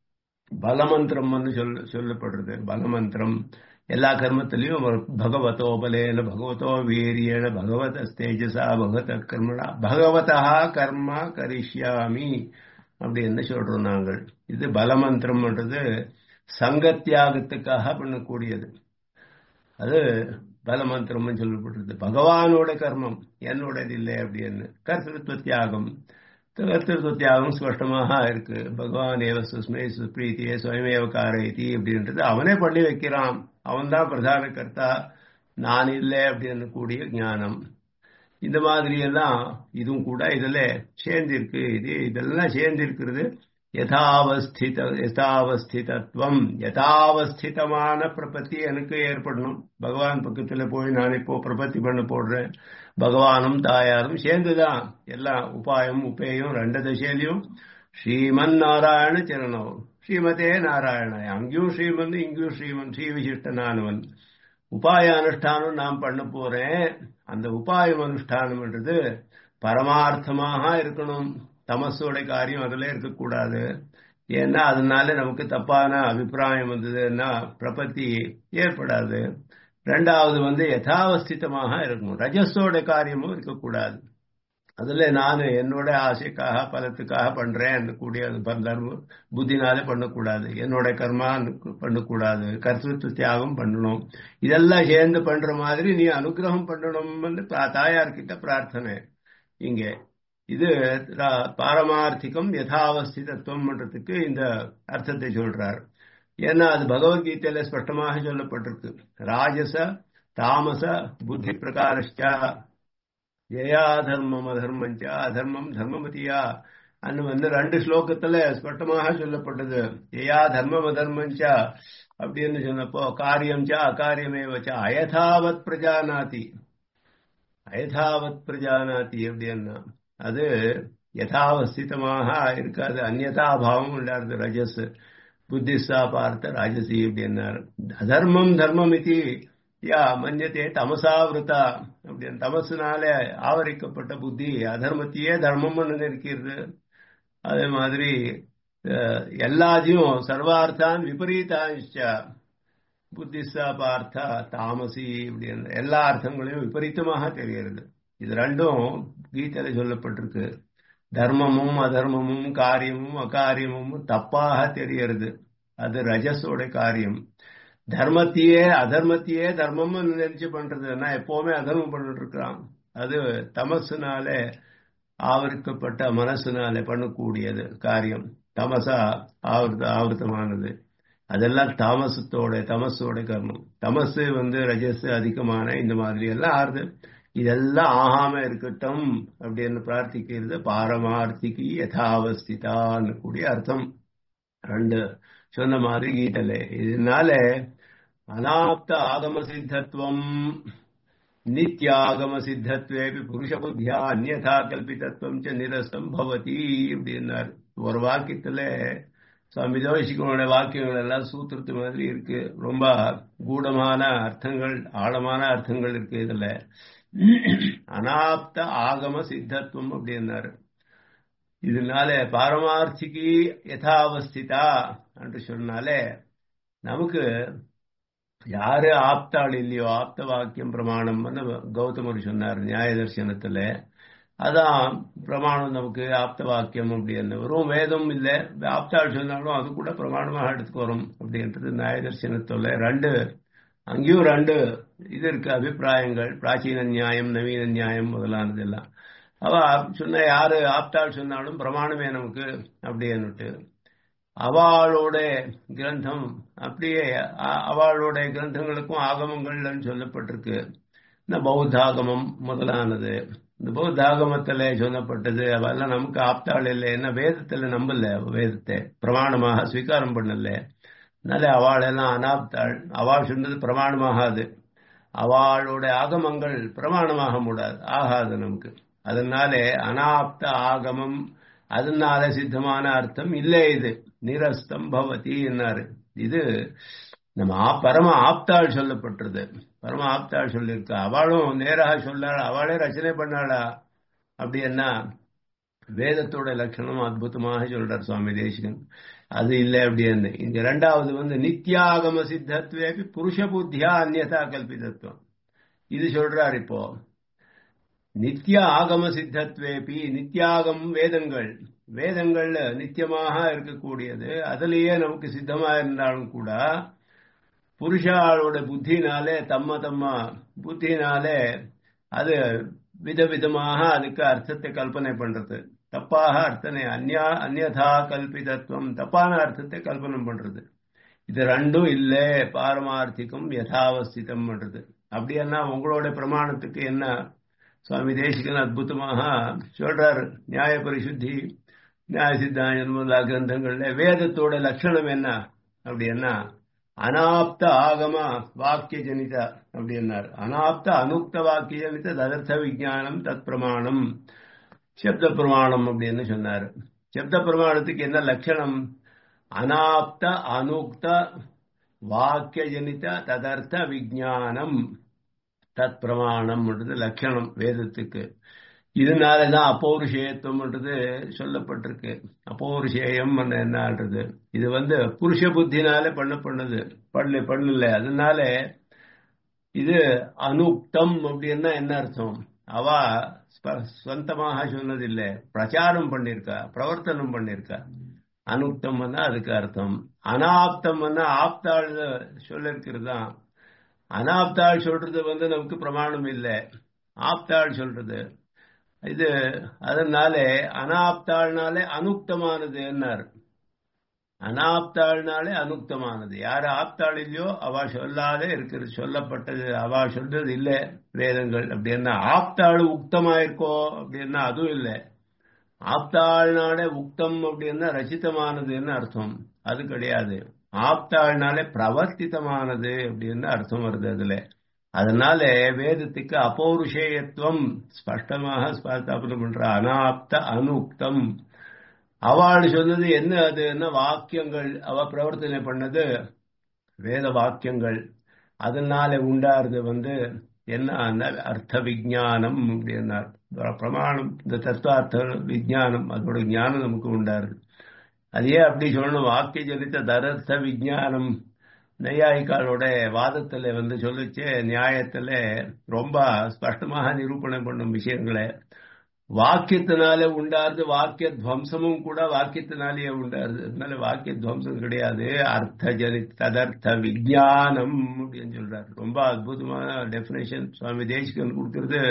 பலமந்திரம்னு சொல்ல சொல்லப்படுறது பலமந்திரம் எல்லா கர்மத்திலையும் பகவதோபலேன பகவதோ வீரியன பகவத தேஜசா பகவத கர்மனா பகவதா கர்மா கரிஷ்யாமி அப்படி என்ன சொல்றோம் நாங்கள் இது பலமந்திரம்ன்றது சங்கத்தியாகத்துக்காக பண்ணக்கூடியது அது பலமந்திரம்னு சொல்லப்படுறது பகவானோட கர்மம் என்னோடது இல்லை அப்படின்னு கர்த்திருவ தியாகம் கர்த்திருவ தியாகம் ஸ்பஷ்டமாக இருக்கு பகவான் ஏவ சுஸ்மே சுப்ரீத்தியே சுயமேவ காரயதி அப்படின்றது அவனே பண்ணி வைக்கிறான் அவன் தான் பிரதான கர்த்தா நான் இல்லை அப்படின்னு கூடிய ஞானம் இந்த மாதிரி எல்லாம் இதுவும் கூட இதுல சேர்ந்திருக்கு இது இதெல்லாம் சேர்ந்திருக்கிறது யதாவஸ்தித யதாவஸ்திதத்துவம் யதாவஸ்திதமான பிரபத்தி எனக்கு ஏற்படணும் பகவான் பக்கத்துல போய் நான் இப்போ பிரபத்தி பண்ண போடுறேன் பகவானும் தாயாரும் சேர்ந்துதான் எல்லாம் உபாயம் உபேயம் ரெண்டு திசையிலையும் ஸ்ரீமன் நாராயண சரணம் ஸ்ரீமதே நாராயண அங்கேயும் ஸ்ரீமன் இங்கேயும் ஸ்ரீமன் ஸ்ரீ விசிஷ்டனானவன் உபாய அனுஷ்டானம் நாம் பண்ண போறேன் அந்த உபாயம் அனுஷ்டானம்ன்றது பரமார்த்தமாக இருக்கணும் தமசோட காரியம் அதுல இருக்கக்கூடாது ஏன்னா அதனால நமக்கு தப்பான அபிப்பிராயம் வந்ததுன்னா பிரபத்தி ஏற்படாது ரெண்டாவது வந்து யதாவஸ்திதமாக இருக்கணும் ரஜஸோட காரியமும் இருக்கக்கூடாது அதுல நான் என்னோட ஆசைக்காக பலத்துக்காக பண்றேன் கூடிய தர்ம புத்தினாலே பண்ணக்கூடாது என்னோட கர்மா பண்ணக்கூடாது கர்த்தத்துவ தியாகம் பண்ணணும் இதெல்லாம் சேர்ந்து பண்ற மாதிரி நீ அனுகிரகம் பண்ணணும்னு தாயார்கிட்ட பிரார்த்தனை இங்க இது பாரமார்த்திகம் யதாவஸ்திதத்துவம்ன்றதுக்கு இந்த அர்த்தத்தை சொல்றார் ஏன்னா அது பகவத்கீதையில ஸ்பஷ்டமாக சொல்லப்பட்டிருக்கு ராஜச தாமச புத்தி பிரகாரஷ்டா ஜெயா தர்மம் அதர்மஞ்சா அதர்மம் தர்மமதியா அன்னு வந்து ரெண்டு ஸ்லோகத்துல ஸ்பஷ்டமாக சொல்லப்பட்டது ஜெயா தர்மம் அதர்மஞ்சா அப்படின்னு சொன்னப்போ காரியம் சா அகாரியமே வச்சா அயதாவத் பிரஜானாதி அயதாவத் பிரஜானாதி அப்படின்னா அது யதாவஸ்திதமாக இருக்காது அந்நதாபாவம் இல்லாது ரஜஸ் புத்திசா பார்த்த ராஜசி அப்படின்னாரு அதர்மம் தர்மம் இது யா மன்யத்தே தமசாவிருத்தா அப்படின்னு தமசுனால ஆவரிக்கப்பட்ட புத்தி அதர்மத்தையே தர்மம்னு இருக்கிறது அதே மாதிரி எல்லாத்தையும் சர்வார்த்தான் விபரீதாச்சா புத்திசா பார்த்தா தாமசி அப்படின்னு எல்லா அர்த்தங்களையும் விபரீதமாக தெரிகிறது இது ரெண்டும் கீதையில சொல்லப்பட்டிருக்கு தர்மமும் அதர்மமும் காரியமும் அகாரியமும் தப்பாக தெரியறது அது ரஜஸோட காரியம் தர்மத்தையே அதர்மத்தையே தர்மம் நினைச்சு பண்றதுன்னா எப்பவுமே அதர்மம் பண்ணிட்டு இருக்கிறான் அது தமசுனால ஆவரிக்கப்பட்ட மனசுனால பண்ணக்கூடியது காரியம் தமசா ஆவர்த்த ஆவர்த்தமானது அதெல்லாம் தாமசத்தோட தமசோட கர்மம் தமசு வந்து ரஜஸ் அதிகமான இந்த மாதிரி எல்லாம் ஆறுது இதெல்லாம் ஆகாம இருக்கட்டும் அப்படின்னு பிரார்த்திக்கிறது பாரமார்த்திக்கு யதாவஸ்திதான்னு கூடிய அர்த்தம் ரெண்டு சொன்ன மாதிரி கீட்டல இதனால அனாப்த ஆகம சித்தத்துவம் நித்யாகம சித்தத்வேபி புருஷ புத்தியா அந்நதா கல்பிதத்துவம் ச நிரஸ்தம் பவதி அப்படின்னாரு ஒரு வாக்கியத்துல சுவாமி ஜோஷிகனோட வாக்கியங்கள் எல்லாம் சூத்திரத்து மாதிரி இருக்கு ரொம்ப கூடமான அர்த்தங்கள் ஆழமான அர்த்தங்கள் இருக்கு இதுல அனாப்த ஆகம சித்தத்துவம் அப்படின்னாரு இதனால பாரமார்த்திக்கு யதாவஸ்திதா என்று சொன்னாலே நமக்கு யாரு ஆப்தாள் இல்லையோ ஆப்த வாக்கியம் பிரமாணம்னு கௌதமர் சொன்னார் நியாய தர்சனத்துல அதான் பிரமாணம் நமக்கு ஆப்த வாக்கியம் அப்படின்னு வெறும் வேதம் இல்லை ஆப்தாள் சொன்னாலும் அது கூட பிரமாணமாக எடுத்துக்கு வரும் அப்படின்றது நியாய தர்சனத்துல ரெண்டு அங்கேயும் ரெண்டு இது இருக்கு அபிப்பிராயங்கள் பிராச்சீன நியாயம் நவீன நியாயம் முதலானது எல்லாம் அவ சொன்ன யாரு ஆப்தாள் சொன்னாலும் பிரமாணமே நமக்கு அப்படின்னுட்டு அவளோட கிரந்தம் அப்படியே அவளோட கிரந்தங்களுக்கும் ஆகமங்கள்னு சொல்லப்பட்டிருக்கு இந்த பௌத்தாகமம் முதலானது இந்த பௌத்தாகமத்துல சொல்லப்பட்டது அவெல்லாம் நமக்கு ஆப்தாள் இல்லை என்ன வேதத்துல நம்பல வேதத்தை பிரமாணமாக ஸ்வீகாரம் பண்ணல அதனால அவள் எல்லாம் அனாப்தாள் அவள் சொன்னது பிரமாணமாகாது அவளோட ஆகமங்கள் பிரமாணமாக முடியாது ஆகாது நமக்கு அதனாலே அனாப்த ஆகமம் அதனால சித்தமான அர்த்தம் இல்லை இது நிரஸ்தம் பவதி என்னாரு இது நம்ம பரம ஆப்தாள் சொல்லப்பட்டது பரம ஆப்தாள் சொல்லியிருக்கா அவளும் நேராக சொல்லாள் அவளே ரச்சனை பண்ணாளா அப்படி என்ன வேதத்தோட லட்சணம் அற்புதமாக சொல்றார் சுவாமி தேசிகன் அது இல்லை அப்படின்னு இங்க ரெண்டாவது வந்து நித்யாகம சித்தத்வே புருஷ புத்தியா அந்நதா கல்பிதத்துவம் இது சொல்றார் இப்போ நித்திய ஆகம சித்தத்வேபி நித்தியாகம் வேதங்கள் வேதங்கள்ல நித்தியமாக இருக்கக்கூடியது அதுலயே நமக்கு சித்தமா இருந்தாலும் கூட புருஷாளோட புத்தினாலே தம்ம தம்ம புத்தினாலே அது விதவிதமாக அதுக்கு அர்த்தத்தை கல்பனை பண்றது தப்பாக அர்த்தனை அந்யா அந்நதா கல்பிதத்துவம் தப்பான அர்த்தத்தை கல்பனை பண்றது இது ரெண்டும் இல்லை பாரமார்த்திகம் யதாவஸ்திதம் பண்றது அப்படின்னா உங்களோட பிரமாணத்துக்கு என்ன சுவாமி தேசிகன் அற்புதமாக சொல்றாரு நியாய பரிசுத்தி நியாய சித்தாந்தம் முதலா கிரந்தங்கள்ல வேதத்தோட லட்சணம் என்ன அப்படின்னா அனாப்த ஆகம வாக்கிய ஜனித அப்படின்னார் அனாப்த அனுக்த வாக்கிய ஜனித ததர்த்த விஜானம் தத் பிரமாணம் சப்த பிரமாணம் அப்படின்னு சொன்னார் சப்த பிரமாணத்துக்கு என்ன லட்சணம் அனாப்த அனுக்த வாக்கிய ஜனித ததர்த்த விஜானம் தத் பிரமாணம்ன்றது லட்சணம் வேதத்துக்கு இதனாலதான் அப்பௌருஷேயத்துவம்ன்றது சொல்லப்பட்டிருக்கு அப்பௌருஷேயம் என்னன்றது இது வந்து புருஷ புத்தினால பண்ண பண்ணது பண்ணல பண்ணல அதனால இது அனுக்தம் அப்படின்னா என்ன அர்த்தம் அவ சொந்தமாக சொன்னதில்லை பிரச்சாரம் பண்ணிருக்கா பிரவர்த்தனம் பண்ணிருக்கா அனுக்தம் அதுக்கு அர்த்தம் அனாப்தம் ஆப்தாள் சொல்லிருக்கிறது தான் அனாப்தாள் சொல்றது வந்து நமக்கு பிரமாணம் இல்லை ஆப்தாள் சொல்றது இது அதனாலே அனாப்தாள்னாலே அனுக்தமானது என்னார் அனாப்தாள்னாலே அனுக்தமானது யார் ஆப்தாள் இல்லையோ அவ சொல்லாத இருக்கிறது சொல்லப்பட்டது அவ சொல்றது இல்லை வேதங்கள் அப்படின்னா ஆப்தாள் உக்தமாயிருக்கோ அப்படின்னா அதுவும் இல்லை ஆப்தாள்னாலே உக்தம் அப்படின்னா ரச்சிதமானதுன்னு அர்த்தம் அது கிடையாது ஆப்தாள்னாலே பிரவர்த்தித்தமானது அப்படின்னு அர்த்தம் வருது அதுல அதனால வேதத்துக்கு அபௌருஷேயத்துவம் ஸ்பஷ்டமாக ஸ்தாபனம் பண்ற அனாப்த அனுக்தம் அவள் சொன்னது என்ன அதுன்னா வாக்கியங்கள் அவ பிரவர்த்தனை பண்ணது வேத வாக்கியங்கள் அதனால உண்டாருது வந்து என்ன அர்த்த விஜானம் அப்படின்னார் பிரமாணம் இந்த தத்துவார்த்த விஜானம் அதோட ஞானம் நமக்கு உண்டாருது அதே அப்படி சொல்லணும் வாக்கிய ஜனித்த தரர்த்த விஜானம் நையாயிக்காலோட வாதத்துல வந்து சொல்லிச்சு நியாயத்துல ரொம்ப ஸ்பஷ்டமாக நிரூபணம் பண்ணும் விஷயங்களை வாக்கியத்தினால உண்டாருது வாக்கிய துவம்சமும் கூட வாக்கியத்தினாலேயே உண்டாருது அதனால வாக்கிய துவம்சம் கிடையாது அர்த்த ஜனி ததர்த்த விஜானம் அப்படின்னு சொல்றாரு ரொம்ப அற்புதமான டெபினேஷன் சுவாமி தேசிகன் கொடுக்கறது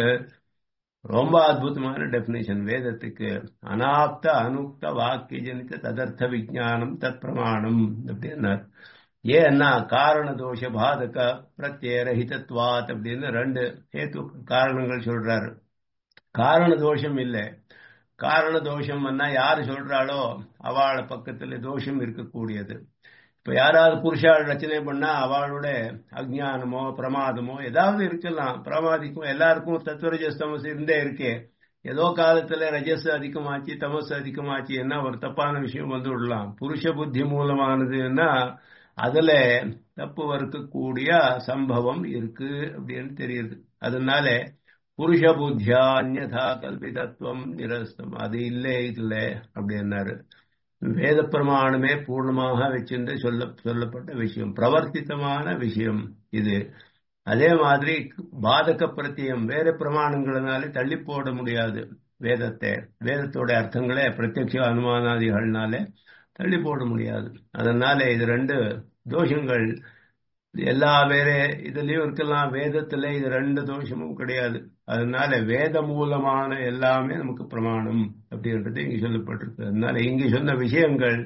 ரொம்ப அற்புதமான டெபினேஷன் வேதத்துக்கு அனாப்த அனுக்த வாக்கிய ஜனித்த ததர்த்த விஜானம் தத் பிரமாணம் அப்படின்னார் ஏன்னா காரண தோஷ பாதக பிரத்யேரஹிதத்வாத் அப்படின்னு ரெண்டு ஹேத்து காரணங்கள் சொல்றாரு காரண தோஷம் இல்லை காரண தோஷம் யாரு சொல்றாளோ அவள பக்கத்துல தோஷம் இருக்கக்கூடியது இப்ப யாராவது புருஷாள் ரச்சனை பண்ணா அவளோட அஜானமோ பிரமாதமோ ஏதாவது இருக்கலாம் பிரமாதிக்கும் எல்லாருக்கும் தத்துவரஜஸ் தமசு இருந்தே இருக்கே ஏதோ காலத்துல ரஜஸ் அதிகமாச்சு தமசு அதிகமாச்சு என்ன ஒரு தப்பான விஷயம் வந்து விடலாம் புருஷ புத்தி மூலமானதுன்னா அதுல தப்பு வறுக்கக்கூடிய சம்பவம் இருக்கு அப்படின்னு தெரியுது அதனால புருஷ புத்தியா அந்நதா கல்பிதத்துவம் நிரஸ்தம் அது இல்லை இதுல அப்படின்னாரு வேத பிரமாணமே பூர்ணமாக வச்சிருந்து சொல்ல சொல்லப்பட்ட விஷயம் பிரவர்த்தித்தமான விஷயம் இது அதே மாதிரி பாதக பிரத்தியம் வேற பிரமாணங்களினாலே தள்ளி போட முடியாது வேதத்தை வேதத்தோட அர்த்தங்களே பிரத்யட்ச அனுமானாதிகள்னாலே தள்ளி போட முடியாது அதனால இது ரெண்டு தோஷங்கள் எல்லா வேற இதுலயும் இருக்கலாம் வேதத்துல இது ரெண்டு தோஷமும் கிடையாது அதனால வேத மூலமான எல்லாமே நமக்கு பிரமாணம் அப்படின்றது இங்க சொல்லப்பட்டிருக்கு அதனால இங்க சொன்ன விஷயங்கள்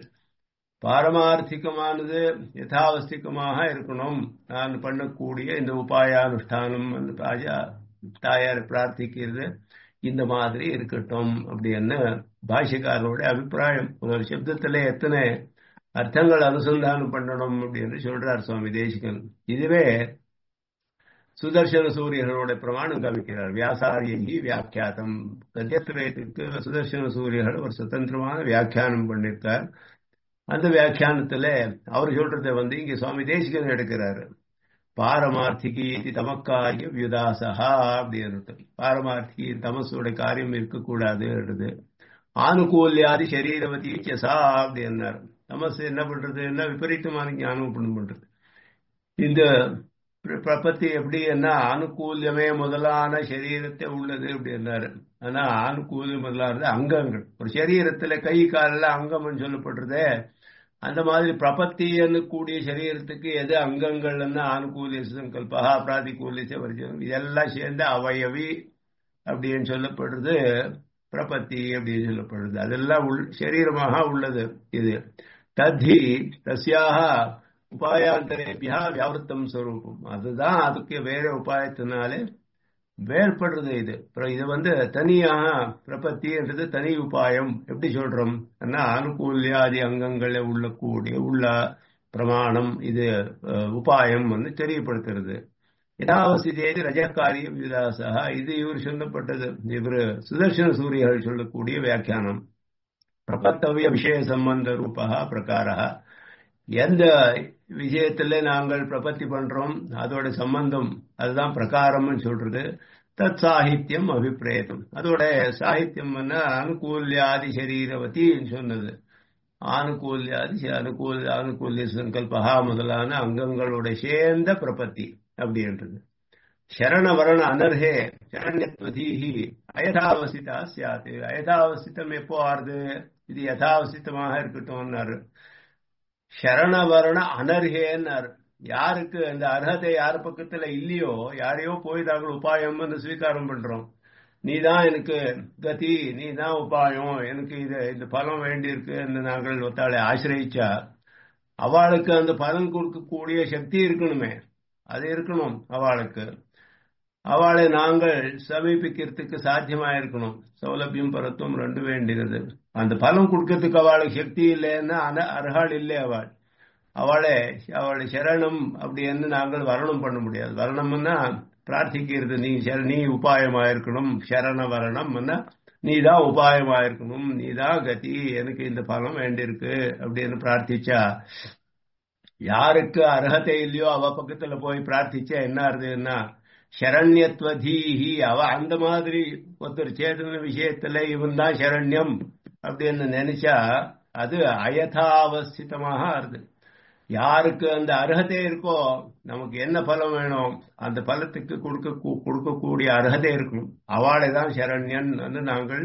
பாரமார்த்திகமானது யதாவஸ்திகமாக இருக்கணும் நான் பண்ணக்கூடிய இந்த உபாயானுஷ்டானம் அந்த தாயார் பிரார்த்திக்கிறது இந்த மாதிரி இருக்கட்டும் அப்படின்னு பாஷிகாரோட அபிப்பிராயம் ஒரு சப்தத்துல எத்தனை அர்த்தங்கள் அனுசந்தானம் பண்ணணும் அப்படின்னு சொல்றார் சுவாமி தேசிகன் இதுவே சுதர்சன சூரியர்களோட பிரமாணம் காமிக்கிறார் வியாசாரியி வியாக்கியாதம் கத்தியத்திரயத்துக்கு சுதர்சன சூரியர்கள் ஒரு சுதந்திரமான வியாக்கியானம் பண்ணிருக்கார் அந்த வியாக்கியானத்துல அவர் சொல்றத வந்து இங்க சுவாமி தேசிகன் எடுக்கிறாரு பாரமார்த்திகி தமக்காய வியுதாசகா அப்படின்னு பாரமார்த்திகி தமசோட காரியம் இருக்கக்கூடாதுன்றது ஆனுகூல்யாதி சரீரவதி சசா அப்படின்னாரு தமசு என்ன பண்றது என்ன விபரீதமான ஞானம் பண்றது இந்த பிரபத்தி எப்படி என்ன ஆனுகூல்யமே முதலான சரீரத்தை உள்ளது அப்படின்னாரு ஆனா ஆனுகூல்யம் முதலானது அங்கங்கள் ஒரு சரீரத்துல கை காலில் அங்கம்னு சொல்லப்படுறதே அந்த மாதிரி பிரபத்தின்னு கூடிய சரீரத்துக்கு எது அங்கங்கள்னா ஆனுகூலிய சங்கல்பா பிராதிகூலிய வரிஜனம் இதெல்லாம் சேர்ந்து அவயவி அப்படின்னு சொல்லப்படுறது பிரபத்தி அப்படின்னு சொல்லப்படுறது அதெல்லாம் உள் சரீரமாக உள்ளது இது தத்தி தஸ்யாக உபாயாந்தரேபியா வியாவிருத்தம் ஸ்வரூபம் அதுதான் அதுக்கு வேற உபாயத்தினாலே வேறுபடுறது இது இது வந்து தனியாக பிரபத்தின்றது தனி உபாயம் எப்படி சொல்றோம் அனுகூல்யாதி அங்கங்கள உள்ள கூடிய உள்ள பிரமாணம் இது உபாயம் வந்து தெரியப்படுத்துறது யதாவசிதேதி ரஜகாரிய விதாசா இது இவர் சொல்லப்பட்டது இவர் சுதர்சன சூரியர்கள் சொல்லக்கூடிய வியாக்கியானம் பிரபத்தவிய விஷய சம்பந்த ரூபா பிரகாரா எந்த விஷயத்துல நாங்கள் பிரபத்தி பண்றோம் அதோட சம்பந்தம் அதுதான் பிரகாரம்னு சொல்றது தத் சாகித்யம் அபிப்பிரேதம் அதோட சாகித்யம் அனுகூல்யாதி சரீரவத்தின்னு சொன்னது ஆனுகூல்யாதி அனுகூல் ஆனுகூல்ய சங்கல்பகா முதலான அங்கங்களோட சேர்ந்த பிரபத்தி அப்படின்றது சரணவரண அனர்ஹே சரண்யத்வதீஹி அயதாவசிதா சியாத்து அயதாவசித்தம் எப்போ ஆறுது இது யதாவசித்தமாக இருக்கட்டும்னாரு சரணவரண அனர்ஹேன்னாரு யாருக்கு அந்த அர்ஹதை யார் பக்கத்துல இல்லையோ யாரையோ போய் தாங்கள் உபாயம்னு ஸ்வீகாரம் பண்றோம் நீ தான் எனக்கு கதி நீ தான் உபாயம் எனக்கு இது இந்த பலம் வேண்டியிருக்கு நாங்கள் ஒத்தாளை ஆசிரியிச்சா அவளுக்கு அந்த பலன் கொடுக்கக்கூடிய சக்தி இருக்கணுமே அது இருக்கணும் அவளுக்கு அவளை நாங்கள் சமீபிக்கிறதுக்கு சாத்தியமா இருக்கணும் சௌலபியம் பரத்துவம் ரெண்டு வேண்டியது அந்த பலம் கொடுக்கறதுக்கு அவளுக்கு சக்தி இல்லைன்னா அர்ஹாள் இல்லை அவள் அவளை அவளை சரணம் அப்படின்னு நாங்கள் வரணம் பண்ண முடியாது வரணம்னா பிரார்த்திக்கிறது நீ நீ உபாயமா இருக்கணும் சரண வரணம் நீ தான் உபாயமா இருக்கணும் நீ தான் கதி எனக்கு இந்த பலம் வேண்டியிருக்கு அப்படின்னு பிரார்த்திச்சா யாருக்கு அர்ஹத்தை இல்லையோ அவ பக்கத்துல போய் பிரார்த்திச்சா என்ன ஆறுதுன்னா சரண்யத்வதீஹி அவ அந்த மாதிரி ஒருத்தர் சேதன விஷயத்துல இவன் தான் சரண்யம் அப்படின்னு நினைச்சா அது அயதாவஸ்திதமாக ஆறுது யாருக்கு அந்த அர்ஹதை இருக்கோ நமக்கு என்ன பலம் வேணும் அந்த பலத்துக்கு கொடுக்க கொடுக்கக்கூடிய அர்ஹதை இருக்கணும் அவளை தான் சரண்யன் நாங்கள்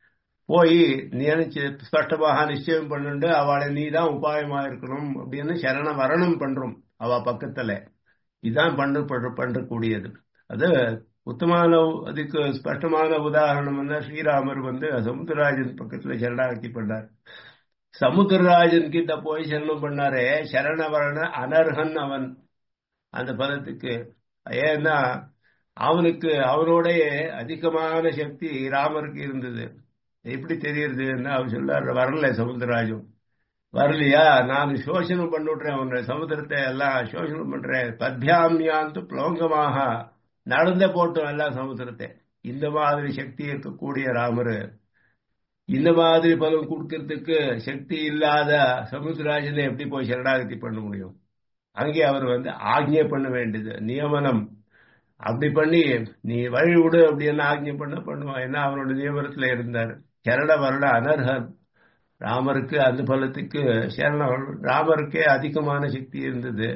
போய் நினைச்சு ஸ்பஷ்டமாக நிச்சயம் பண்ணிட்டு அவளை நீ தான் உபாயமா இருக்கணும் அப்படின்னு சரண வரணம் பண்றோம் அவ பக்கத்துல இதுதான் பண்ண பண்றக்கூடியது அது உத்தமான அதுக்கு ஸ்பஷ்டமான உதாரணம் வந்து ஸ்ரீராமர் வந்து சமுத்திரராஜன் பக்கத்துல சரணாகதி பண்ணார் சமுத்திரராஜன் கிட்ட போய் சரணம் பண்ணாரே சரணவரண அனர்ஹன் அவன் அந்த பதத்துக்கு ஏன்னா அவனுக்கு அவனோடைய அதிகமான சக்தி ராமருக்கு இருந்தது எப்படி தெரியுதுன்னா அவர் சொல்லார் வரல சமுத்திரராஜன் வரலையா நான் சோஷனம் பண்ணிவிட்றேன் உன்னை சமுத்திரத்தை எல்லாம் சோஷனம் பண்றேன் பத்யாமியாந்து பிளவங்கமாக நடந்த போட்டோம் எல்லாம் சமுத்திரத்தை இந்த மாதிரி சக்தி இருக்கக்கூடிய ராமர் இந்த மாதிரி பலம் கொடுக்கறதுக்கு சக்தி இல்லாத சமுத்திரராஜனை எப்படி போய் சரணாகதி பண்ண முடியும் அங்கே அவர் வந்து ஆக்ஞை பண்ண வேண்டியது நியமனம் அப்படி பண்ணி நீ வழி விடு அப்படின்னு ஆக்ஞை பண்ண பண்ணுவான் ஏன்னா அவரோட நியமனத்துல இருந்தார் சரண வருட அனர்ஹன் ராமருக்கு அந்த பலத்துக்கு சரண ராமருக்கே அதிகமான சக்தி இருந்தது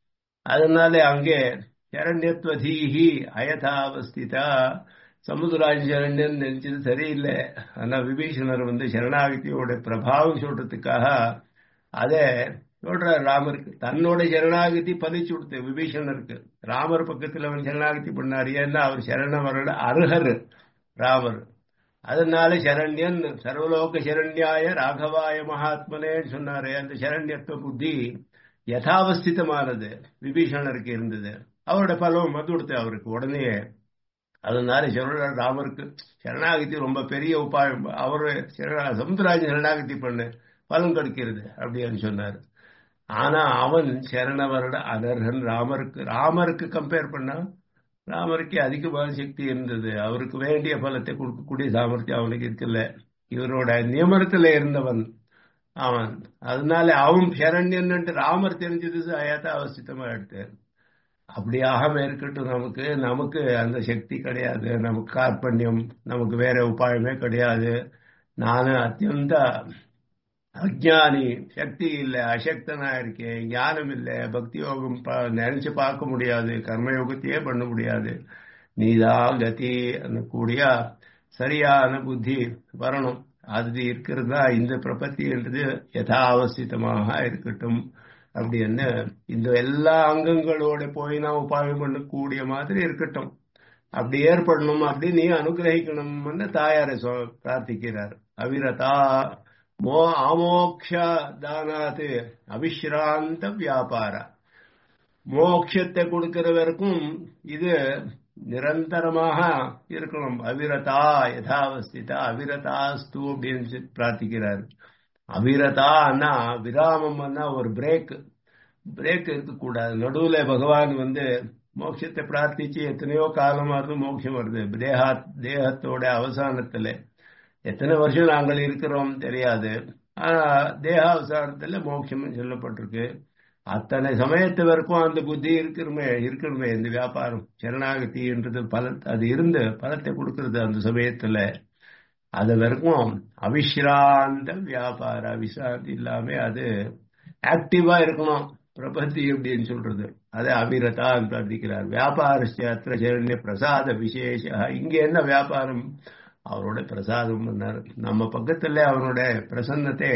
அதனால அங்கே சரண்யத்வதீஹி அயதாவஸ்திதா சமுதிராஜ சரண்யன் நினைச்சது சரியில்லை ஆனா விபீஷணர் வந்து சரணாகதியோட பிரபாவம் சொல்றதுக்காக அதை சொல்றார் ராமருக்கு தன்னோட சரணாகதி பலிச்சு கொடுத்து விபீஷணருக்கு ராமர் பக்கத்தில் அவர் சரணாகதி பண்ணார் ஏன்னா அவர் சரணவரோட அருகர் ராமர் அதனால சரண்யன் சர்வலோக சரண்யாய ராகவாய மகாத்மனேன்னு சொன்னாரு அந்த சரண்யத்துவ புத்தி யதாவஸ்திதமானது விபீஷணருக்கு இருந்தது அவரோட பலம் வந்து கொடுத்து அவருக்கு உடனே அதனால சொல்ற ராமருக்கு சரணாகதி ரொம்ப பெரிய உபாயம் அவரு சமுத்திராஜன் சரணாகதி பண்ணு பலன் கிடைக்கிறது அப்படின்னு சொன்னார் ஆனா அவன் சரணவரோட அனர்ஹன் ராமருக்கு ராமருக்கு கம்பேர் பண்ணா ராமருக்கு அதிகமான சக்தி இருந்தது அவருக்கு வேண்டிய பலத்தை கொடுக்கக்கூடிய சாமர்த்தியம் அவனுக்கு இருக்குல்ல இவரோட நியமனத்துல இருந்தவன் அவன் அதனால அவன் சரண்யன் ராமர் தெரிஞ்சது அயதா அவசியமா எடுத்தார் அப்படி ஆகாம இருக்கட்டும் நமக்கு நமக்கு அந்த சக்தி கிடையாது நமக்கு கார்பண்யம் நமக்கு வேற உபாயமே கிடையாது நானு அத்தியந்த அஜானி சக்தி இல்லை அசக்தனா இருக்கேன் ஞானம் இல்லை பக்தி யோகம் நினைச்சு பார்க்க முடியாது கர்மயோகத்தையே பண்ண முடியாது நீதான் கதி கூடிய சரியான புத்தி வரணும் அது இருக்கிறதா இந்த பிரபத்தின்றது யதாவசியமாக இருக்கட்டும் அப்படின்னு இந்த எல்லா அங்கங்களோட போய் நான் உபாயம் பண்ணக்கூடிய மாதிரி இருக்கட்டும் அப்படி ஏற்படணும் அப்படி நீ அனுகிரகிக்கணும்னு தாயாரை பிரார்த்திக்கிறார் அவிரதா மோ ஆமோக்ஷ தானாத்து அவிஸ்ராந்த வியாபார மோட்சத்தை கொடுக்கிற வரைக்கும் இது நிரந்தரமாக இருக்கணும் அவிரதா யதாவஸ்திதா அவிரதாஸ்து அப்படின்னு பிரார்த்திக்கிறார் அவிரதான்னா விராமம்னா ஒரு பிரேக் பிரேக் இருக்கக்கூடாது நடுவுல பகவான் வந்து மோட்சத்தை பிரார்த்திச்சு எத்தனையோ காலமா இருந்து மோட்சம் வருது தேகா தேகத்தோட அவசானத்துல எத்தனை வருஷம் நாங்கள் இருக்கிறோம் தெரியாது ஆனா தேகாவசானத்துல மோட்சம் சொல்லப்பட்டிருக்கு அத்தனை சமயத்து வரைக்கும் அந்த புத்தி இருக்கணுமே இருக்கணுமே இந்த வியாபாரம் சரணாகதின்றது பல அது இருந்து பலத்தை கொடுக்கறது அந்த சமயத்துல அது வரைக்கும் அவிஸ்ராந்த வியாபார விசாந்தி இல்லாம அது ஆக்டிவா இருக்கணும் பிரபத்தி அப்படின்னு சொல்றது அது அபிரதான் பிரார்த்திக்கிறார் வியாபாரஸ்திர சரண்ய பிரசாத விசேஷ இங்க என்ன வியாபாரம் அவரோட பிரசாதம் பண்ணார் நம்ம பக்கத்துல அவனோட பிரசன்னத்தை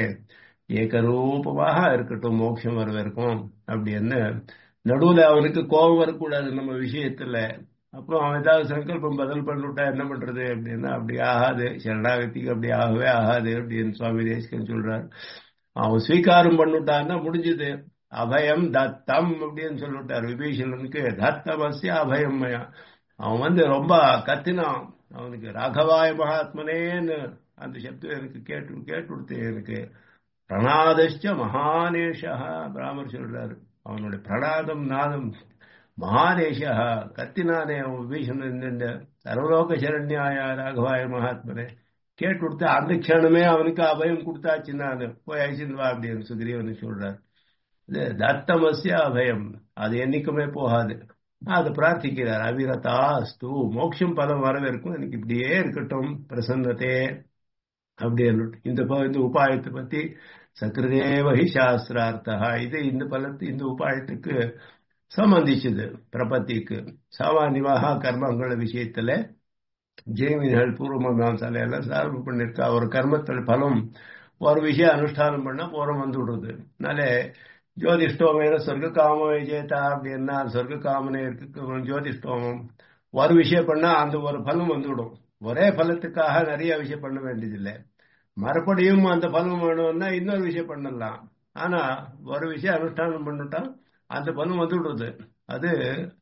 ஏகரூபமாக இருக்கட்டும் மோட்சம் வர வரைக்கும் அப்படின்னு நடுவுல அவனுக்கு கோபம் வரக்கூடாது நம்ம விஷயத்துல அப்புறம் அவன் ஏதாவது சங்கல்பம் பதில் பண்ணிவிட்டா என்ன பண்றது அப்படின்னா அப்படி ஆகாது சரணாகத்திக்கு அப்படி ஆகவே ஆகாது அப்படின்னு சுவாமி தேசிகன் சொல்றார் அவன் ஸ்வீகாரம் பண்ணிவிட்டான்னா முடிஞ்சது அபயம் தத்தம் அப்படின்னு சொல்லிவிட்டார் விபீஷணனுக்கு தத்தமசிய அபயம் அவன் வந்து ரொம்ப கத்தினான் அவனுக்கு ராகவாய மகாத்மனேன்னு அந்த சப்தம் எனக்கு கேட்டு கேட்டு எனக்கு பிரணாதஷ்ட மகானேஷா பிராமர் சொல்றாரு அவனுடைய பிரணாதம் நாதம் மகானேஷா கத்தினானே அவன் விபீஷணன் இந்த சர்வலோக சரண்யாய ராகவாய மகாத்மனே கேட்டு கொடுத்து அந்த க்ஷணமே அவனுக்கு அபயம் கொடுத்தாச்சு நான் போய் அழிச்சுன்னு வா அப்படின்னு சுக்ரீவன் சொல்றார் இது தத்தமசிய அபயம் அது என்னைக்குமே போகாது அது பிரார்த்திக்கிறார் அவிரதா அஸ்து மோட்சம் பலம் வரவிருக்கும் எனக்கு இப்படியே இருக்கட்டும் பிரசன்னத்தே அப்படி இந்த இந்த உபாயத்தை பத்தி சக்கரதேவஹி சாஸ்திரார்த்தா இது இந்த பலத்து இந்த உபாயத்துக்கு சம்பந்திச்சது பிரபத்திக்கு சாமானியமாக கர்மங்கள விஷயத்துல ஜெய்மின்கள் பூர்வ மீமாசால எல்லாம் சார்பு பண்ணிருக்கா ஒரு கர்மத்தில் பலம் ஒரு விஷயம் அனுஷ்டானம் பண்ணா பூரம் வந்து விடுறது அதனால ஜோதிஷ்டோமேன சொர்க்க காம விஜேதா அப்படின்னா சொர்க்க காமனே இருக்கு ஜோதிஷ்டோமம் ஒரு விஷயம் பண்ணா அந்த ஒரு பலம் வந்துவிடும் ஒரே பலத்துக்காக நிறைய விஷயம் பண்ண வேண்டியதில்லை மறுபடியும் அந்த பலம் வேணும்னா இன்னொரு விஷயம் பண்ணலாம் ஆனா ஒரு விஷயம் அனுஷ்டானம் பண்ணிட்டா அந்த பலம் வந்துவிடுறது அது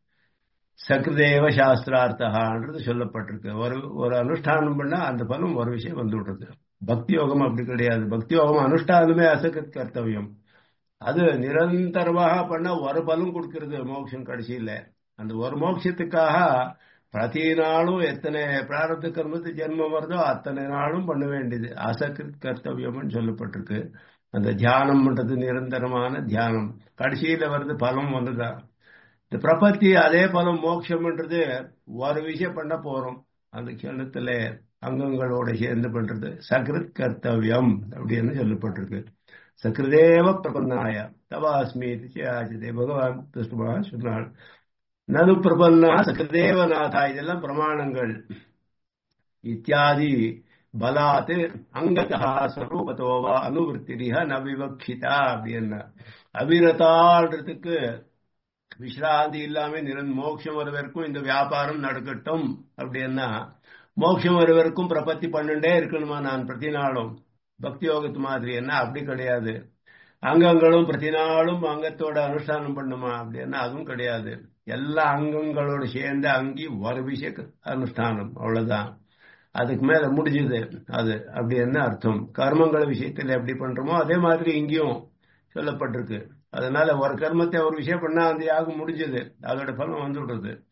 சக்ரதேவ சாஸ்திரார்த்தகான்றது சொல்லப்பட்டிருக்கு ஒரு ஒரு அனுஷ்டானம் பண்ணா அந்த பலம் ஒரு விஷயம் வந்து விடுறது பக்தி யோகம் அப்படி கிடையாது பக்தி யோகம் அனுஷ்டானமே அசகத் கர்த்தவியம் அது நிரந்தரமாக பண்ண ஒரு பலம் கொடுக்கிறது மோட்சம் கடைசியில அந்த ஒரு மோட்சத்துக்காக பிரதி நாளும் எத்தனை பிராரத்த கர்மத்து ஜென்மம் வருதோ அத்தனை நாளும் பண்ண வேண்டியது அசகிருத் கர்த்தவியம்னு சொல்லப்பட்டிருக்கு அந்த தியானம் பண்றது நிரந்தரமான தியானம் கடைசியில வருது பலம் வந்துதான் இந்த பிரபத்தி அதே பலம் மோட்சம்ன்றது ஒரு விஷயம் பண்ண போறோம் அந்த கிணத்துல அங்கங்களோட சேர்ந்து பண்றது சகிருத் கர்த்தவியம் அப்படின்னு சொல்லப்பட்டிருக்கு சகிருதேவ பிரபன்னாய தவாஸ்மி ஆச்சதே பகவான் கிருஷ்ணமாக சொன்னாள் நனு பிரபன்னா சகிருதேவநாதா இதெல்லாம் பிரமாணங்கள் இத்தியாதி பலாத் அங்கதா ஸ்வரூபத்தோவா அனுவருத்திரிக ந விவக்ஷிதா அப்படின்னா அவிரதான்றதுக்கு விஸ்ராந்தி இல்லாம நிரன் மோட்சம் வருவதற்கும் இந்த வியாபாரம் நடக்கட்டும் அப்படின்னா மோட்சம் வருவதற்கும் பிரபத்தி பண்ணிட்டே இருக்கணுமா நான் பிரதி நாளும் பக்தி யோகத்து மாதிரி என்ன அப்படி கிடையாது அங்கங்களும் பிரதி நாளும் அங்கத்தோட அனுஷ்டானம் பண்ணுமா அப்படின்னா அதுவும் கிடையாது எல்லா அங்கங்களோட சேர்ந்து அங்கி ஒரு விஷய அனுஷ்டானம் அவ்வளவுதான் அதுக்கு மேல முடிஞ்சது அது அப்படி என்ன அர்த்தம் கர்மங்கள் விஷயத்துல எப்படி பண்றோமோ அதே மாதிரி இங்கேயும் சொல்லப்பட்டிருக்கு அதனால ஒரு கர்மத்தை ஒரு விஷயம் பண்ணா அந்த யாகம் முடிஞ்சது அதோட பலம் வந்து விடுறது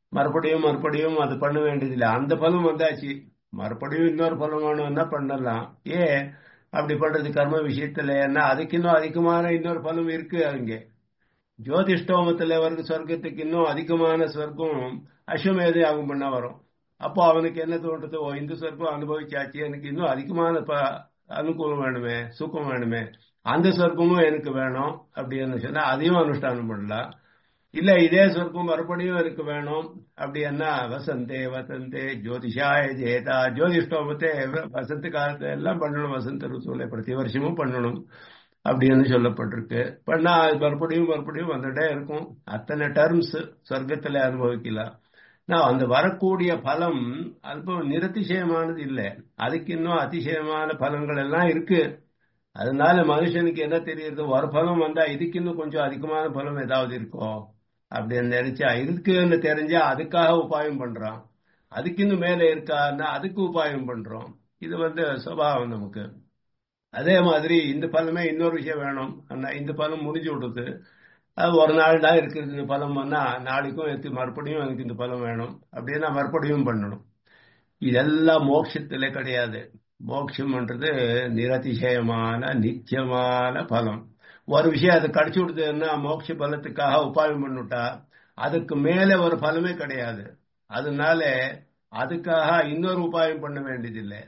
மறுபடியும் மறுபடியும் அது பண்ண வேண்டியதில்லை அந்த பலம் வந்தாச்சு மறுபடியும் இன்னொரு பலம் வேணும்னா பண்ணலாம் ஏன் அப்படி பண்றது கர்ம விஷயத்துல என்ன அதுக்கு இன்னும் அதிகமான இன்னொரு பலம் இருக்கு அங்கே ஜோதிஷ்டோமத்துல வர்ற சொர்க்கத்துக்கு இன்னும் அதிகமான சொர்க்கம் அஸ்வமேத யாகம் பண்ண வரும் அப்போ அவனுக்கு என்ன தோன்றது ஓ இந்த சொர்க்கம் அனுபவிச்சாச்சு எனக்கு இன்னும் அதிகமான அனுகூலம் வேணுமே சுகம் வேணுமே அந்த சொர்க்கமும் எனக்கு வேணும் அப்படின்னு சொன்னா அதையும் அனுஷ்டானம் பண்ணலாம் இல்ல இதே சொர்க்கம் மறுபடியும் எனக்கு வேணும் அப்படின்னா வசந்தே வசந்தே ஜோதிஷாய ஜேதா ஜோதிஷ்டோமத்தை வசந்த காலத்துல எல்லாம் பண்ணணும் வசந்த ருத்துவலை பிரதி வருஷமும் பண்ணணும் அப்படின்னு சொல்லப்பட்டிருக்கு பண்ணா அது மறுபடியும் மறுபடியும் வந்துட்டே இருக்கும் அத்தனை டர்ம்ஸ் சொர்க்கத்துல அனுபவிக்கலாம் நான் அந்த வரக்கூடிய பலம் அல்பம் நிரதிசயமானது இல்லை அதுக்கு இன்னும் அதிசயமான பலன்கள் எல்லாம் இருக்கு அதனால மனுஷனுக்கு என்ன தெரியுது ஒரு பலம் வந்தா இதுக்கு இன்னும் கொஞ்சம் அதிகமான பலம் ஏதாவது இருக்கும் அப்படின்னு நினைச்சா இருக்குன்னு தெரிஞ்சா அதுக்காக உபாயம் பண்றான் அதுக்கு இன்னும் மேல இருக்கான்னா அதுக்கு உபாயம் பண்றோம் இது வந்து சுபாவம் நமக்கு அதே மாதிரி இந்த பலமே இன்னொரு விஷயம் வேணும் இந்த பலம் முடிஞ்சு விடுது அது ஒரு நாள் தான் இருக்குது இந்த பலம் வந்தா நாளைக்கும் எடுத்து மறுபடியும் எனக்கு இந்த பலம் வேணும் அப்படின்னா மறுபடியும் பண்ணணும் இதெல்லாம் மோட்சத்துல கிடையாது மோட்சம்ன்றது நிரதிசயமான நிச்சயமான பலம் ஒரு விஷயம் அது கிடைச்சு விடுதுன்னா மோட்ச பலத்துக்காக உபாயம் பண்ணிவிட்டா அதுக்கு மேல ஒரு பலமே கிடையாது அதனால அதுக்காக இன்னொரு உபாயம் பண்ண வேண்டியதில்லை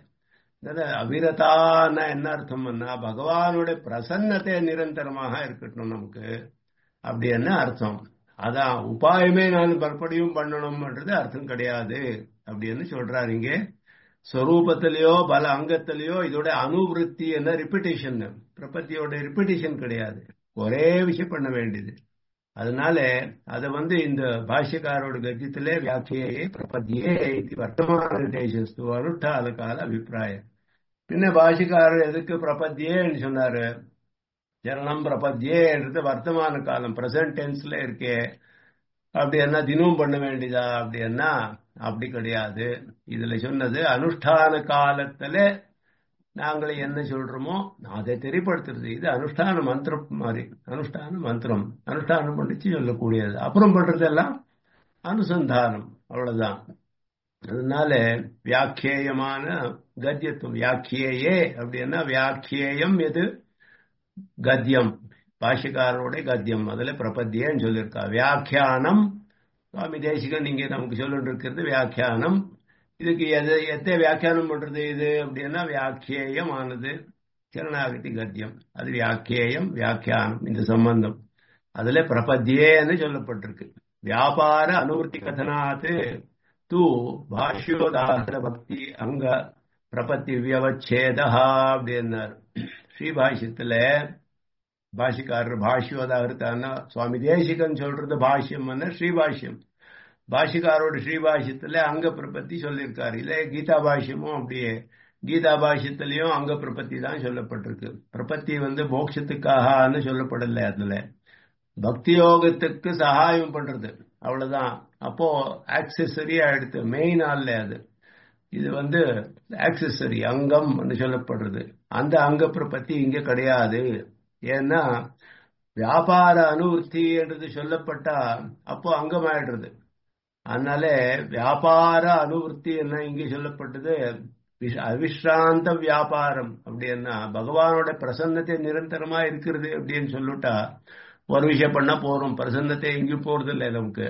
அவிரதான என்ன அர்த்தம்னா பகவானுடைய பிரசன்னத்தை நிரந்தரமாக இருக்கட்டும் நமக்கு அப்படி என்ன அர்த்தம் அதான் உபாயமே நான் மறுபடியும் பண்ணணும்ன்றது அர்த்தம் கிடையாது அப்படின்னு சொல்றாரு இங்கே ஸ்வரூபத்திலேயோ பல அங்கத்திலேயோ இதோட அனுவருத்தி என்ன ரிப்பிட்டேஷன் பிரபத்தியோட ரிப்பிட்டேஷன் கிடையாது ஒரே விஷயம் பண்ண வேண்டியது அதனால அதை வந்து இந்த பாஷ்யக்காரோட கத்தியத்திலே வியாக்கியே பிரபத்தியே வர்த்தமான தேசஸ்து அனுஷ்டான கால அபிப்பிராயம் பின்ன பாஷிக்காரர் எதுக்கு பிரபத்தியேன்னு சொன்னாரு சரணம் பிரபத்தியேன்றது வர்த்தமான காலம் பிரசன்ட் டென்ஸ்ல இருக்கே அப்படி என்ன தினமும் பண்ண வேண்டியதா அப்படின்னா அப்படி கிடையாது இதுல சொன்னது அனுஷ்டான காலத்துல நாங்கள் என்ன சொல்றோமோ அதை தெரியப்படுத்துறது இது அனுஷ்டான மந்திரம் மாதிரி அனுஷ்டான மந்திரம் அனுஷ்டானம் பண்ணிச்சு சொல்லக்கூடியது அப்புறம் பண்றதெல்லாம் அனுசந்தானம் அவ்வளவுதான் அதனால வியாக்கியமான கத்தியத்துவம் வியாக்கியே அப்படின்னா வியாக்கியம் எது கத்தியம் பாஷிக்காரோட கத்தியம் அதுல பிரபத்தியன்னு சொல்லியிருக்கா வியாக்கியானம் சுவாமி தேசிகன் இங்க நமக்கு சொல்லிட்டு இருக்கிறது வியாக்கியானம் இதுக்கு எதை எத்தை வியாக்கியானம் பண்றது இது அப்படின்னா வியாக்கியேயம் ஆனது சரணாகதி கத்தியம் அது வியாக்கியேயம் வியாக்கியானம் இந்த சம்பந்தம் அதுல பிரபத்தியேன்னு சொல்லப்பட்டிருக்கு வியாபார அனுவர்த்தி கதனாத்து தூ பாஷ்யோதாசன பக்தி அங்க பிரபத்தி வியவச்சேதா அப்படின்னார் ஸ்ரீபாஷ்யத்துல பாஷிக்காரர் பாஷ்யோதாகிருத்தான்னா சுவாமி தேசிகன் சொல்றது பாஷ்யம் ஸ்ரீபாஷ்யம் பாஷிக்காரோட ஸ்ரீபாஷ்யத்துல அங்க பிரபத்தி சொல்லியிருக்காரு இல்ல கீதா பாஷ்யமும் அப்படியே கீதா பாஷ்யத்திலையும் அங்க பிரபத்தி தான் சொல்லப்பட்டிருக்கு பிரபத்தி வந்து மோட்சத்துக்காகனு சொல்லப்படல அதுல பக்தி யோகத்துக்கு சகாயம் பண்றது அவ்வளவுதான் அப்போ ஆக்சசரி ஆயிடுத்து மெயின் அல்ல அது இது வந்து ஆக்சசரி அங்கம் சொல்லப்படுறது அந்த அங்க பிரபத்தி இங்க கிடையாது ஏன்னா வியாபார அனுவர்த்தி என்றது சொல்லப்பட்டா அப்போ அங்கமாயிடுறது அதனால வியாபார அனுவர்த்தி என்ன இங்கே சொல்லப்பட்டது அவிஸ்ராந்த வியாபாரம் அப்படின்னா பகவானோட பிரசன்னத்தை நிரந்தரமா இருக்கிறது அப்படின்னு சொல்லிட்டா ஒரு விஷயம் பண்ணா போறோம் பிரசன்னத்தை எங்கேயும் போறது இல்லை நமக்கு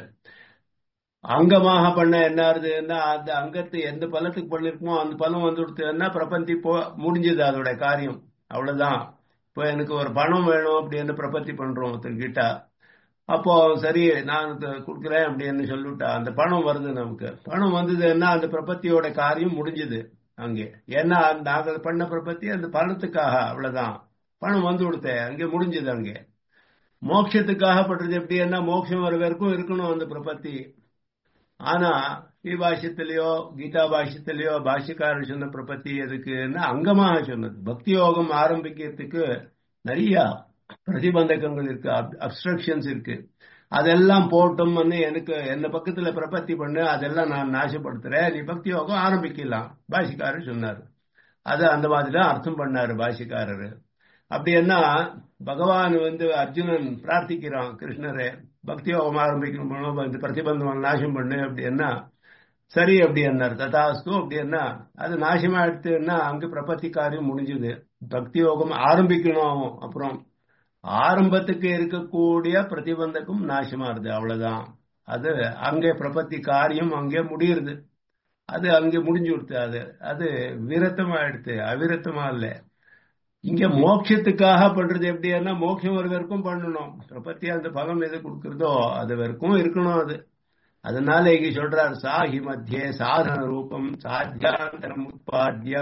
அங்கமாக பண்ண என்ன ஆகுதுன்னா அந்த அங்கத்தை எந்த பலத்துக்கு பண்ணிருக்குமோ அந்த பலம் வந்து கொடுத்ததுன்னா பிரபந்தி போ முடிஞ்சது அதோட காரியம் அவ்வளவுதான் இப்போ எனக்கு ஒரு பணம் வேணும் அப்படின்னு பிரபத்தி பண்றோம் ஒருத்தர்கிட்ட அப்போ சரி நான் கொடுக்குறேன் அப்படின்னு சொல்லிவிட்டா அந்த பணம் வருது நமக்கு பணம் வந்ததுன்னா அந்த பிரபத்தியோட காரியம் முடிஞ்சது அங்கே ஏன்னா நாங்கள் பண்ண பிரபத்தி அந்த பணத்துக்காக அவ்வளவுதான் பணம் வந்து கொடுத்தேன் அங்கே முடிஞ்சது அங்கே மோட்சத்துக்காக பண்றது எப்படின்னா மோட்சம் வர வரைக்கும் இருக்கணும் அந்த பிரபத்தி ஆனா ஸ்ரீபாஷ்யத்திலேயோ கீதா பாஷ்யத்திலேயோ பாஷ்யக்காரர் சொன்ன பிரபத்தி எதுக்குன்னா அங்கமாக சொன்னது பக்தி யோகம் ஆரம்பிக்கிறதுக்கு நிறைய பிரதிபந்தகங்கள் இருக்கு அப்ஸ்ட்ரக்ஷன்ஸ் இருக்கு அதெல்லாம் போட்டும் வந்து எனக்கு என்ன பக்கத்துல பிரபத்தி பண்ணு அதெல்லாம் நான் நாசப்படுத்துறேன் நீ பக்தி யோகம் ஆரம்பிக்கலாம் பாஷிக்காரர் சொன்னார் அது அந்த மாதிரி தான் அர்த்தம் பண்ணாரு பாஷிக்காரரு அப்படி என்ன பகவான் வந்து அர்ஜுனன் பிரார்த்திக்கிறான் கிருஷ்ணரே பக்தி யோகம் ஆரம்பிக்கணும் இந்த பிரதிபந்தம் நாசம் பண்ணு அப்படின்னா சரி அப்படி என்னார் ததாஸ்து அப்படின்னா அது நாசமா எடுத்துன்னா அங்க பிரபத்தி காரியம் முடிஞ்சது பக்தி யோகம் ஆரம்பிக்கணும் அப்புறம் ஆரம்பத்துக்கு இருக்கக்கூடிய பிரதிபந்தக்கும் நாசமாறுது அவ்வளவுதான் அது அங்கே பிரபத்தி காரியம் அங்கே முடியுது அது அங்கே முடிஞ்சு கொடுத்து அது அது விரத்தமா எடுத்து அவிரத்தமா இல்ல இங்க மோட்சத்துக்காக பண்றது எப்படின்னா மோட்சம் ஒரு வரைக்கும் பண்ணணும் பிரபத்தி அந்த பலம் எது கொடுக்கறதோ அது வரைக்கும் இருக்கணும் அது அதனால இங்க சொல்றார் சாஹி மத்தியே சாதன ரூபம் சாத்தியாந்தரம் உட்பாத்தியா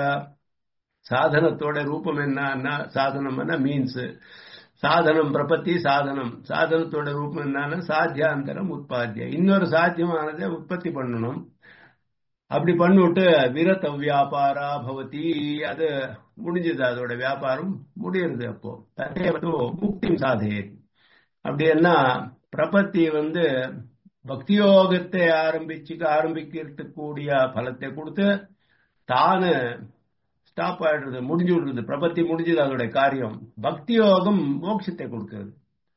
சாதனத்தோட ரூபம் என்னன்னா சாதனம் மீன்ஸ் சாதனம் பிரபத்தி சாதனம் சாதனத்தோட ரூபம் என்னன்னா சாத்தியாந்தரம் உற்பத்திய இன்னொரு சாத்தியமானதை உற்பத்தி பண்ணணும் அப்படி பண்ணிவிட்டு விரத வியாபாரா பவதி அது முடிஞ்சது அதோட வியாபாரம் முடியுது அப்போ ததேவதோ முக்தி சாதையே அப்படின்னா பிரபத்தி வந்து பக்தியோகத்தை ஆரம்பிச்சு ஆரம்பிக்கிறதுக்கு கூடிய பலத்தை கொடுத்து தானு ஸ்டாப் ஆயிடுறது முடிஞ்சு விடுறது பிரபத்தி முடிஞ்சது அதோட காரியம் பக்தி யோகம் மோட்சத்தை கொடுக்கிறது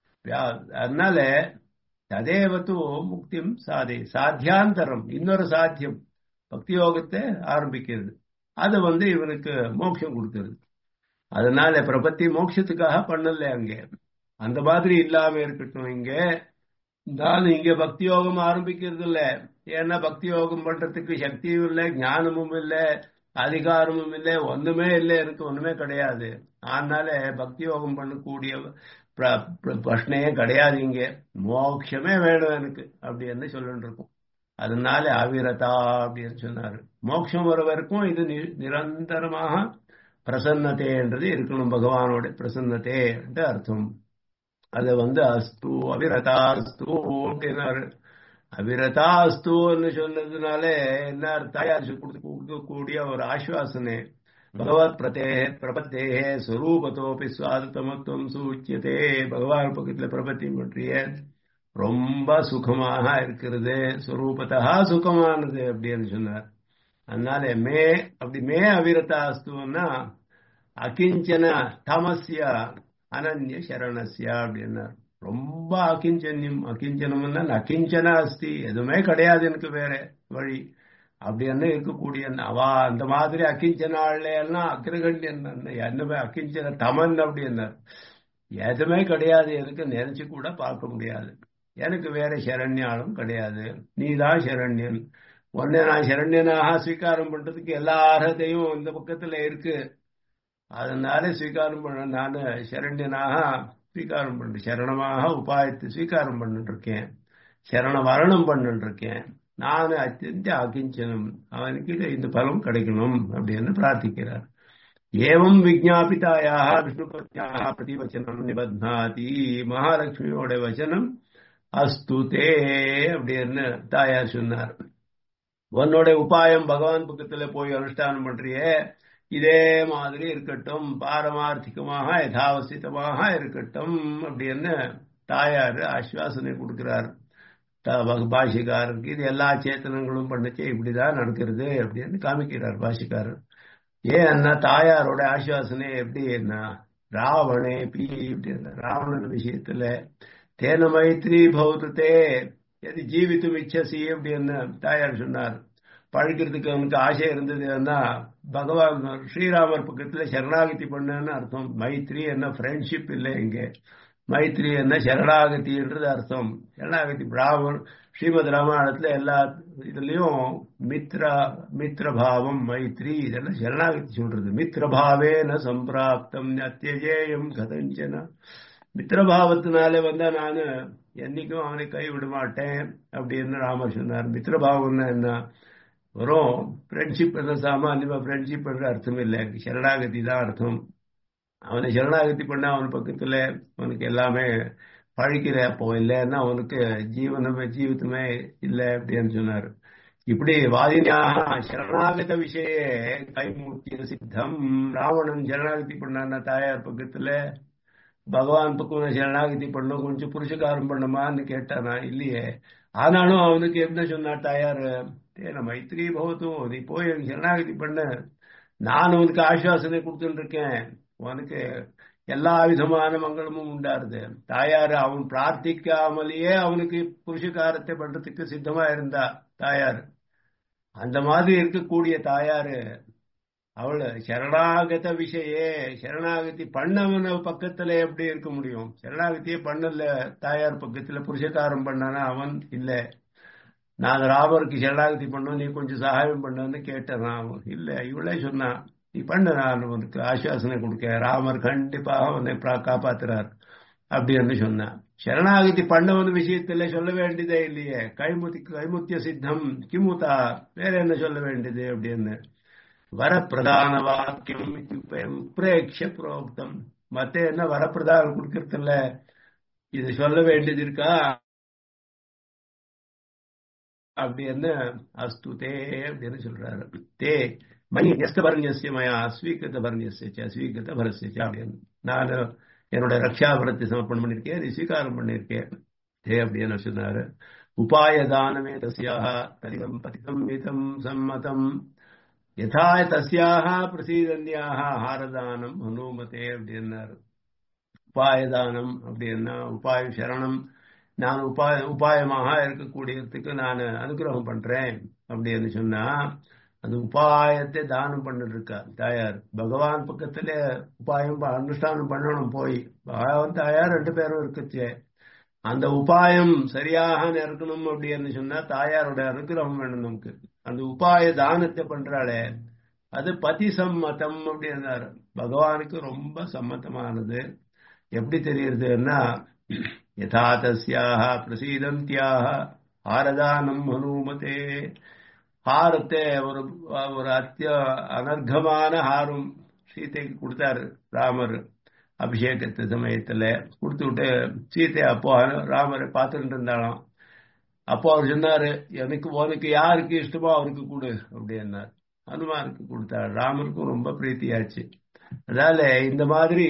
அதனால ததேவத்து முக்தியும் சாதை சாத்தியாந்தரம் இன்னொரு சாத்தியம் பக்தி யோகத்தை ஆரம்பிக்கிறது அது வந்து இவனுக்கு மோட்சம் கொடுக்கிறது அதனால பிரபத்தி மோட்சத்துக்காக பண்ணல அங்கே அந்த மாதிரி இல்லாம இருக்கட்டும் இங்க நான் இங்க பக்தி யோகம் ஆரம்பிக்கிறது இல்ல ஏன்னா பக்தி யோகம் பண்றதுக்கு சக்தியும் இல்லை ஞானமும் இல்லை அதிகாரமும் இல்லை ஒண்ணுமே இல்லை எனக்கு ஒண்ணுமே கிடையாது அதனால பக்தி யோகம் பண்ணக்கூடிய பிரச்சனையே கிடையாது இங்க மோட்சமே வேணும் எனக்கு அப்படின்னு சொல்லிட்டு இருக்கும் அதனால அவிரதா அப்படின்னு சொன்னாரு மோட்சம் வர வரைக்கும் இது நிரந்தரமாக பிரசன்னத்தைன்றது இருக்கணும் பகவானோட பிரசன்னத்தை அர்த்தம் அது வந்து அஸ்து அவிரதா அஸ்து அப்படின்னாரு அவிரதா அஸ்துன்னு சொன்னதுனால என்ன தாயார் கொடுக்கக்கூடிய ஒரு ஆஸ்வாசனை பகவத் பிரதே பிரபத்தே ஸ்வரூபத்தோப்பி சுவாதத்தமத்துவம் சூச்சியதே பகவான் பக்கத்துல பிரபத்தி பற்றிய ரொம்ப சுகமாக இருக்கிறது ஸ்வரூபத்தா சுகமானது அப்படின்னு சொன்னார் அதனால மே அப்படி மே அவிரதா அஸ்துன்னா அகிஞ்சன தமசிய அனன்ய சரணசியா அப்படின்னார் ரொம்ப அகிஞ்சன்யம் அகிஞ்சனம்னா அகிஞ்சனா அஸ்தி எதுவுமே கிடையாது எனக்கு வேற வழி அப்படின்னு இருக்கக்கூடிய அவா அந்த மாதிரி அகிஞ்சனாள்ல எல்லாம் அக்ரகண்யன் என்னமே அகிஞ்சன தமன் அப்படின்னார் எதுவுமே கிடையாது எனக்கு நினைச்சு கூட பார்க்க முடியாது எனக்கு வேற சரண்யாலும் கிடையாது நீதான் சரண்யன் உன்னை நான் சரண்யனாக ஸ்வீகாரம் பண்றதுக்கு எல்லா அர்ஹத்தையும் இந்த பக்கத்துல இருக்கு அதனால ஸ்வீகாரம் பண்ண நான் சரண்யனாக ஸ்வீகாரம் பண்றேன் சரணமாக உபாயத்தை ஸ்வீகாரம் பண்ணிட்டு இருக்கேன் சரண வரணம் பண்ணிட்டு இருக்கேன் நான் அத்தியந்த அகிஞ்சனம் அவனுக்கு இந்த பலம் கிடைக்கணும் அப்படின்னு பிரார்த்திக்கிறார் ஏவம் விஜாபிதாயாக விஷ்ணுபத்யாக பிரதிவச்சனம் நிபத்னாதி மகாலட்சுமியோட வச்சனம் அஸ்துதே அப்படின்னு தாயார் சொன்னார் உன்னோட உபாயம் பகவான் பக்கத்துல போய் அனுஷ்டானம் பண்றியே இதே மாதிரி இருக்கட்டும் பாரமார்த்திகமாக யதாவசிதமாக இருக்கட்டும் அப்படின்னு தாயார் ஆஸ்வாசனை கொடுக்கிறார் பாஷிக்காரருக்கு இது எல்லா சேத்தனங்களும் பண்ணுச்சு இப்படிதான் நடக்கிறது அப்படின்னு காமிக்கிறார் பாஷிக்காரர் ஏன் அண்ணா தாயாரோட ஆஸ்வாசனை எப்படி என்ன ராவணே பி அப்படின்னு ராவணன் விஷயத்துல தேன மைத்ரி பௌத்தத்தே எது ஜீவித்தும் இச்சசி அப்படின்னு தாயார் சொன்னார் பழிக்கிறதுக்கு அவனுக்கு ஆசை இருந்ததுன்னா பகவான் ஸ்ரீராமர் பக்கத்துல சரணாகதி பண்ணுன்னு அர்த்தம் மைத்ரி என்ன ஃப்ரெண்ட்ஷிப் இல்லை இங்கே மைத்ரி என்ன சரணாகதின்றது அர்த்தம் சரணாகதி பிராமன் ஸ்ரீமத் ராமாயணத்துல எல்லா இதுலயும் மித்ரா மித்ரபாவம் மைத்ரி இதெல்லாம் சரணாகதி சொல்றது மித்ரபாவேன சம்பிராப்தம் அத்தியஜேயம் கதஞ்சன மித்திரபாவத்தினாலே வந்தா நான் என்னைக்கும் அவனை கை விட மாட்டேன் அப்படின்னு ராமர் சொன்னார் மித்திரபாவம்னா என்ன வெறும் ஃப்ரெண்ட்ஷிப் என்ற சாமானியமா ஃப்ரெண்ட்ஷிப் என்ற அர்த்தம் இல்லை சரணாகதி தான் அர்த்தம் அவனை சரணாகதி பண்ண அவன் பக்கத்துல அவனுக்கு எல்லாமே பழிக்கிற அப்போ இல்லைன்னா அவனுக்கு ஜீவனமே ஜீவிதமே இல்லை அப்படின்னு சொன்னார் இப்படி வாதினியாக சரணாகத விஷய கைமூர்த்திய சித்தம் ராவணன் சரணாகதி பண்ணான தாயார் பக்கத்துல பகவான் பக்கம் சரணாகதி பண்ணும் கொஞ்சம் புருஷகாரம் பண்ணுமான்னு கேட்டானா இல்லையே ஆனாலும் அவனுக்கு என்ன சொன்னா தாயார் தேன மைத்திரி பகவத்தும் நீ போய் சரணாகதி பண்ண நான் உனக்கு ஆஸ்வாசனை கொடுத்துட்டு இருக்கேன் உனக்கு எல்லா விதமான மங்களமும் உண்டாருது தாயார் அவன் பிரார்த்திக்காமலேயே அவனுக்கு புருஷகாரத்தை பண்றதுக்கு சித்தமா இருந்தா தாயார் அந்த மாதிரி இருக்கக்கூடிய தாயாரு அவள் சரணாகத விஷயே சரணாகதி பண்ணவன பக்கத்துல எப்படி இருக்க முடியும் சரணாகதியே பண்ணல தாயார் பக்கத்துல புருஷகாரம் பண்ணானா அவன் இல்ல நான் ராமருக்கு சரணாகதி பண்ணோம் நீ கொஞ்சம் சகாயம் பண்ணன்னு கேட்டேன் அவன் இல்ல இவளே சொன்னான் நீ பண்ண நான் உனக்கு ஆசுவாசனை கொடுக்க ராமர் கண்டிப்பாக உன்னை காப்பாத்துறார் அப்படின்னு சொன்னான் சரணாகதி பண்ணவன் விஷயத்துல சொல்ல வேண்டியதே இல்லையே கைமுத்தி கைமுத்திய சித்தம் கிமுதா வேற என்ன சொல்ல வேண்டியது அப்படின்னு வரப்பிரதான வாக்கியம் உப்ரேக்ஷ புரோக்தம் மத்த என்ன வரப்பிரதானம் கொடுக்கறதில்ல இது சொல்ல வேண்டியது இருக்கா அப்படின்னு அஸ்து தே அப்படின்னு சொல்றாரு தே மணி எஸ்த பரண்யசிய மயா அஸ்வீகிருத பரண்யசிய அஸ்வீகிருத பரஸ்ய அப்படின்னு நான் என்னோட ரக்ஷாபரத்தை சமர்ப்பணம் பண்ணிருக்கேன் இது ஸ்வீகாரம் பண்ணிருக்கேன் தே அப்படின்னு சொன்னாரு உபாயதானமே தஸ்யாக தரிதம் பதிதம் மிதம் சம்மதம் யதா தஸ்யாக பிரசீதன்யாக ஹாரதானம் அனுமதே அப்படின்னாரு உபாயதானம் அப்படின்னா உபாய சரணம் நான் உபாய உபாயமாக இருக்கக்கூடியதுக்கு நான் அனுகிரகம் பண்றேன் அப்படின்னு சொன்னா அந்த உபாயத்தை தானம் பண்ணிட்டு இருக்கா தாயார் பகவான் பக்கத்துல உபாயம் அனுஷ்டானம் பண்ணணும் போய் பகவான் தாயார் ரெண்டு பேரும் இருக்குச்சு அந்த உபாயம் சரியாக இருக்கணும் அப்படின்னு சொன்னா தாயாரோட அனுகிரகம் வேணும் நமக்கு அந்த உபாய தானத்தை பண்றாளே அது பதி சம்மதம் அப்படின்னாரு பகவானுக்கு ரொம்ப சம்மதமானது எப்படி தெரியுதுன்னா யதா தஸ்யாக பிரசீதந்தியாக ஆரதானம் அனுமதே ஹாரத்தை ஒரு ஒரு அத்திய அனர்கமான ஹாரம் சீதைக்கு கொடுத்தாரு ராமர் அபிஷேகத்து சமயத்துல கொடுத்து விட்டு சீத்தை அப்போ ராமரை பார்த்துட்டு இருந்தாலும் அப்போ அவர் சொன்னாரு எனக்கு உனக்கு யாருக்கு இஷ்டமோ அவருக்கு கொடு அப்படின்னார் ஹனுமானுக்கு கொடுத்தார் ராமருக்கும் ரொம்ப பிரீத்தியாச்சு அதால இந்த மாதிரி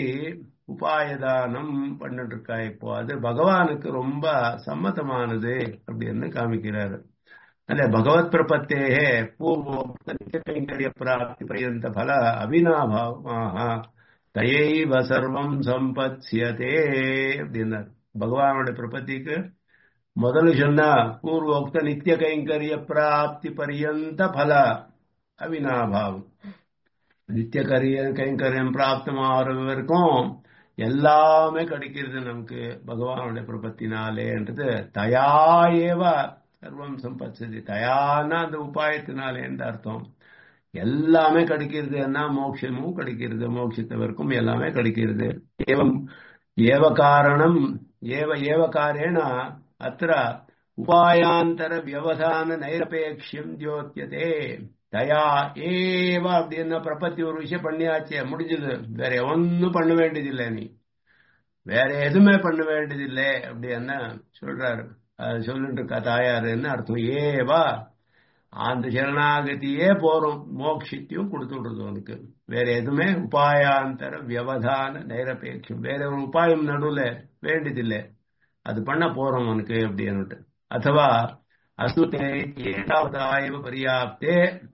உபாயதானம் பண்ணிட்டு இருக்கா இப்போ அது பகவானுக்கு ரொம்ப சம்மதமானது அப்படின்னு காமிக்கிறாரு அல்ல பகவத் பிரபத்தேகே பூர்வோக்தரிய பிராப்தி பரியந்த பல அவினாபாவமாக தயைவ சர்வம் சம்பத்யதே அப்படின்னார் பகவானோட பிரபத்திக்கு முதல்ல சொன்னா பூர்வோக்த நித்திய கைங்கரிய பிராப்தி பரியந்த பல அவினாபாவம் நித்திய கரிய கைங்கரியம் பிராப்தமாகிற வரைக்கும் எல்லாமே கிடைக்கிறது நமக்கு பகவானுடைய பிரபத்தினாலேன்றது தயா ஏவ சர்வம் சம்பத்சதி தயானா அந்த உபாயத்தினாலே என்ற அர்த்தம் எல்லாமே கிடைக்கிறது என்ன மோட்சமும் கிடைக்கிறது மோட்சத்தவருக்கும் எல்லாமே கிடைக்கிறது ஏவம் ஏவ காரணம் ஏவ ஏவ காரேண அத்த உபாயாந்தர வியவதான நைரபேட்சியம் ஜோத்தியதே தயா ஏவ அப்படின்னா பிரபத்தி ஒரு விஷயம் பண்ணியாச்சே முடிஞ்சது வேற ஒன்னும் பண்ண வேண்டியதில்லை நீ வேற எதுவுமே பண்ண வேண்டியதில்லை அப்படின்னு சொல்றாரு அது சொல்லிட்டு இருக்கா தாயாருன்னு அர்த்தம் ஏவா அந்த சரணாகதியே போறோம் மோட்சத்தையும் கொடுத்து விடுறது உனக்கு வேற எதுவுமே உபாயாந்தர வியவதான நைரபேட்சம் வேற ஒரு உபாயம் நடுவில் வேண்டியதில்லை அது பண்ண போறோம் உனக்கு அப்படின்னுட்டு அதுவா அசுதே ஏழாவதாயவ பரியாப்தே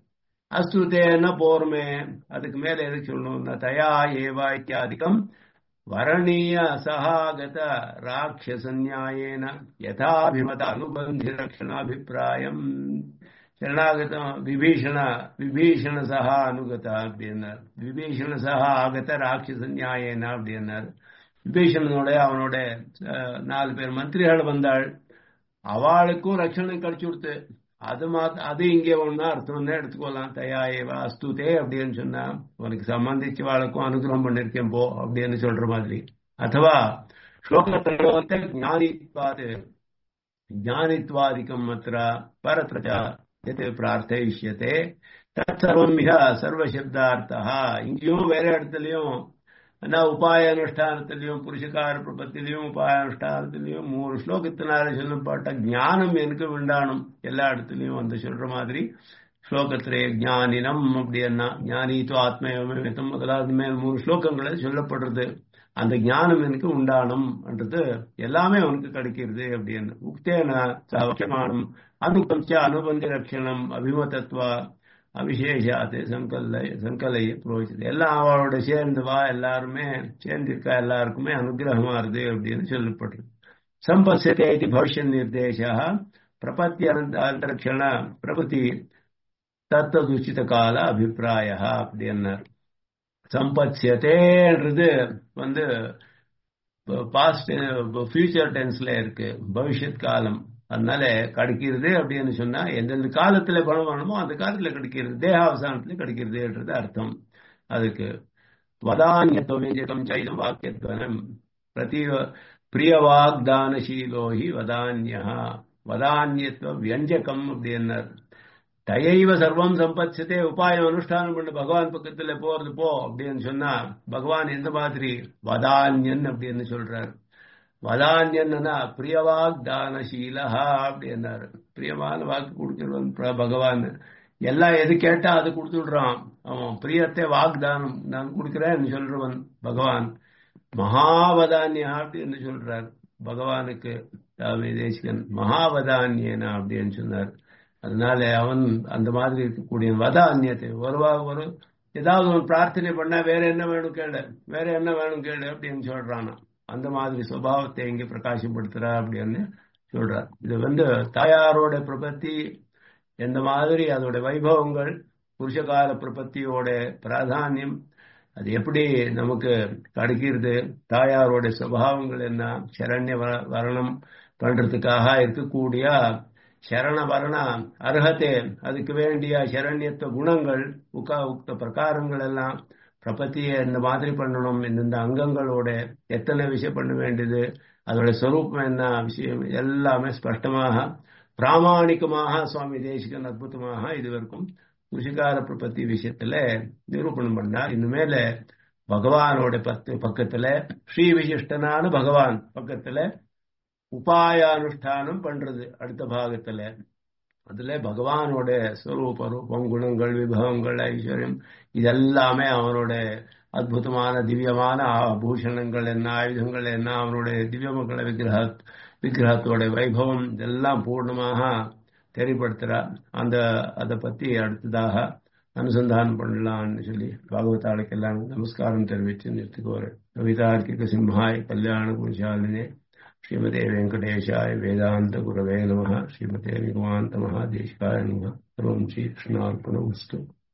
அஸ்துதேன போருமே அதுக்கு மேல எதுக்கு சொல்லணும்னா தயா ஏவா இத்தியாதிக்கம் வரணீய அசகாகத ராட்சசன்யாயேன யதாபிமத அனுபந்தி ரக்ஷணாபிப்பிராயம் சரணாகதம் விபீஷண விபீஷண சகா அனுகதா அப்படின்னார் விபீஷண சகா ஆகத ராட்சச நியாயேனா அப்படின்னார் விபீஷணனோட அவனோட நாலு பேர் மந்திரிகள் வந்தாள் அவளுக்கும் ரட்சணம் கிடைச்சு கொடுத்து அது மா அது இங்கே ஒன்னா அர்த்தம் தான் எடுத்துக்கொள்ளலாம் தயாயவா அஸ்துதே அப்படின்னு சொன்னா உனக்கு சம்பந்திச்சு வாளுக்கும் அனுகிரகம் பண்ணிருக்கேன் போ அப்படின்னு சொல்ற மாதிரி அதுவா ஸ்லோகத்தை ஞானித்வாது ஞானித்வாதிக்கம் மத்திர பரத்ரஜா எது பிரார்த்திஷ்யத்தே தற்சர்வம் மிக சர்வசப்தார்த்தா இங்கேயும் வேற இடத்துலயும் நான் உபாய அனுஷ்டானத்திலையும் புருஷகார பிரபத்திலையும் உபாய அனுஷ்டானத்திலையும் மூணு ஸ்லோகத்தினால சொல்லப்பட்ட ஞானம் எனக்கு விண்டானம் எல்லா இடத்துலையும் வந்து சொல்ற மாதிரி ஸ்லோகத்திலே ஞானினம் அப்படின்னா ஞானி தோ ஆத்மயோகம் முதலாவது மேல் மூணு ஸ்லோகங்கள் சொல்லப்படுறது அந்த ஞானம் எனக்கு உண்டானம் என்றது எல்லாமே அவனுக்கு கிடைக்கிறது அப்படின்னு உக்தேன சவக்கியமானம் அனுபஞ்ச அனுபந்தி ரட்சணம் அபிமதத்துவ அவிசேஷாத்து சங்கல்ல சங்கலைய புரோகிச்சது எல்லாம் அவளோட சேர்ந்து வா எல்லாருமே சேர்ந்திருக்கா எல்லாருக்குமே அனுகிரகமா இருது அப்படின்னு சொல்லப்பட்டிருக்கு சம்பத்யத்தை இது பவிஷ்ய நிர்தேசா பிரபத்தி அந்தரக்ஷண பிரபத்தி தத்ததுச்சித கால அபிப்பிராய அப்படின்னார் சம்பத்யத்தேன்றது வந்து பாஸ்ட் ஃபியூச்சர் டென்ஸ்ல இருக்கு பவிஷ்யத் காலம் அதனால கிடைக்கிறது அப்படின்னு சொன்னா எந்தெந்த காலத்துல பணம் வேணுமோ அந்த காலத்துல கிடைக்கிறது தேகாவசானத்துல கிடைக்கிறதுன்றது அர்த்தம் அதுக்கு வதான்யத்வம் சைதம் வாக்கியத்வனம் பிரதி பிரியவாக்தானசீலோஹி வதான்யா வதான்யத்துவ வியஞ்சகம் அப்படின்னார் தயைவ சர்வம் சம்பத்சத்தே உபாயம் அனுஷ்டானம் பண்ணு பகவான் பக்கத்துல போறது போ அப்படின்னு சொன்னா பகவான் எந்த மாதிரி வதான்யன் அப்படின்னு சொல்றார் வதான்யன்னா பிரியவாக் தானசீலஹா அப்படின்னாரு பிரியமான வாக்கு கொடுக்கிறவன் பகவான் எல்லாம் எது கேட்டா அது கொடுத்துடுறான் அவன் பிரியத்தை வாக்தானம் நான் கொடுக்கிறேன் சொல்றவன் பகவான் மகாவதான்யா அப்படின்னு சொல்றார் பகவானுக்கு தேசிகன் மகாவதான்யனா அப்படின்னு சொன்னார் அதனால அவன் அந்த மாதிரி இருக்கக்கூடிய வதான்யத்தை ஒருவா ஒரு ஏதாவது ஒரு பிரார்த்தனை பண்ணா வேற என்ன வேணும் கேளு வேற என்ன வேணும் கேளு அப்படின்னு சொல்றானா அந்த மாதிரி சுபாவத்தை இங்க பிரகாசப்படுத்துறா அப்படின்னு சொல்றார் இது வந்து தாயாரோட பிரபத்தி எந்த மாதிரி அதோட வைபவங்கள் புருஷகால பிரபத்தியோட பிராதானியம் அது எப்படி நமக்கு கிடைக்கிறது தாயாரோட சுபாவங்கள் என்ன சரண்ய வரணம் பண்றதுக்காக இருக்கக்கூடிய சரண வரண அர்ஹத்தை அதுக்கு வேண்டிய சரண்யத்துவ குணங்கள் உக்கா உக்த பிரகாரங்கள் எல்லாம் பிரபத்தியை இந்த மாதிரி பண்ணணும் இந்த அங்கங்களோட எத்தனை விஷயம் பண்ண வேண்டியது அதோட ஸ்வரூபம் என்ன விஷயம் எல்லாமே ஸ்பஷ்டமாக பிராமணிகமாக சுவாமி தேசிகன் அற்புதமாக இதுவரைக்கும் ருஷிகார பிரபத்தி விஷயத்துல நிரூபணம் பண்ணார் இனிமேல பகவானோட பத்து பக்கத்துல ஸ்ரீ விசிஷ்டனான பகவான் பக்கத்துல உபாயானுஷ்டானம் பண்றது அடுத்த பாகத்துல அதுல பகவானோட ஸ்வரூப ரூபம் குணங்கள் விபவங்கள் ஐஸ்வர்யம் இதெல்லாமே அவனோட அற்புதமான திவ்யமான ஆபூஷணங்கள் என்ன ஆயுதங்கள் என்ன அவனுடைய திவ்யமங்கள விக்கிரக விக்கிரகத்தோட வைபவம் இதெல்லாம் பூர்ணமாக தெரியப்படுத்துறார் அந்த அதை பத்தி அடுத்ததாக அனுசந்தானம் பண்ணலாம்னு சொல்லி பாகவதாளுக்கெல்லாம் நமஸ்காரம் தெரிவித்து நிறுத்திக்கோரு கவிதார்க்கிக சிம்ஹாய் கல்யாண குஷாலினே श्रीमते वेङ्कटेशाय वेदान्तगुरवे नमः श्रीमते निगमान्तमहादेशिकाय नमः सर्वं श्रीकृष्णार्पणमस्तु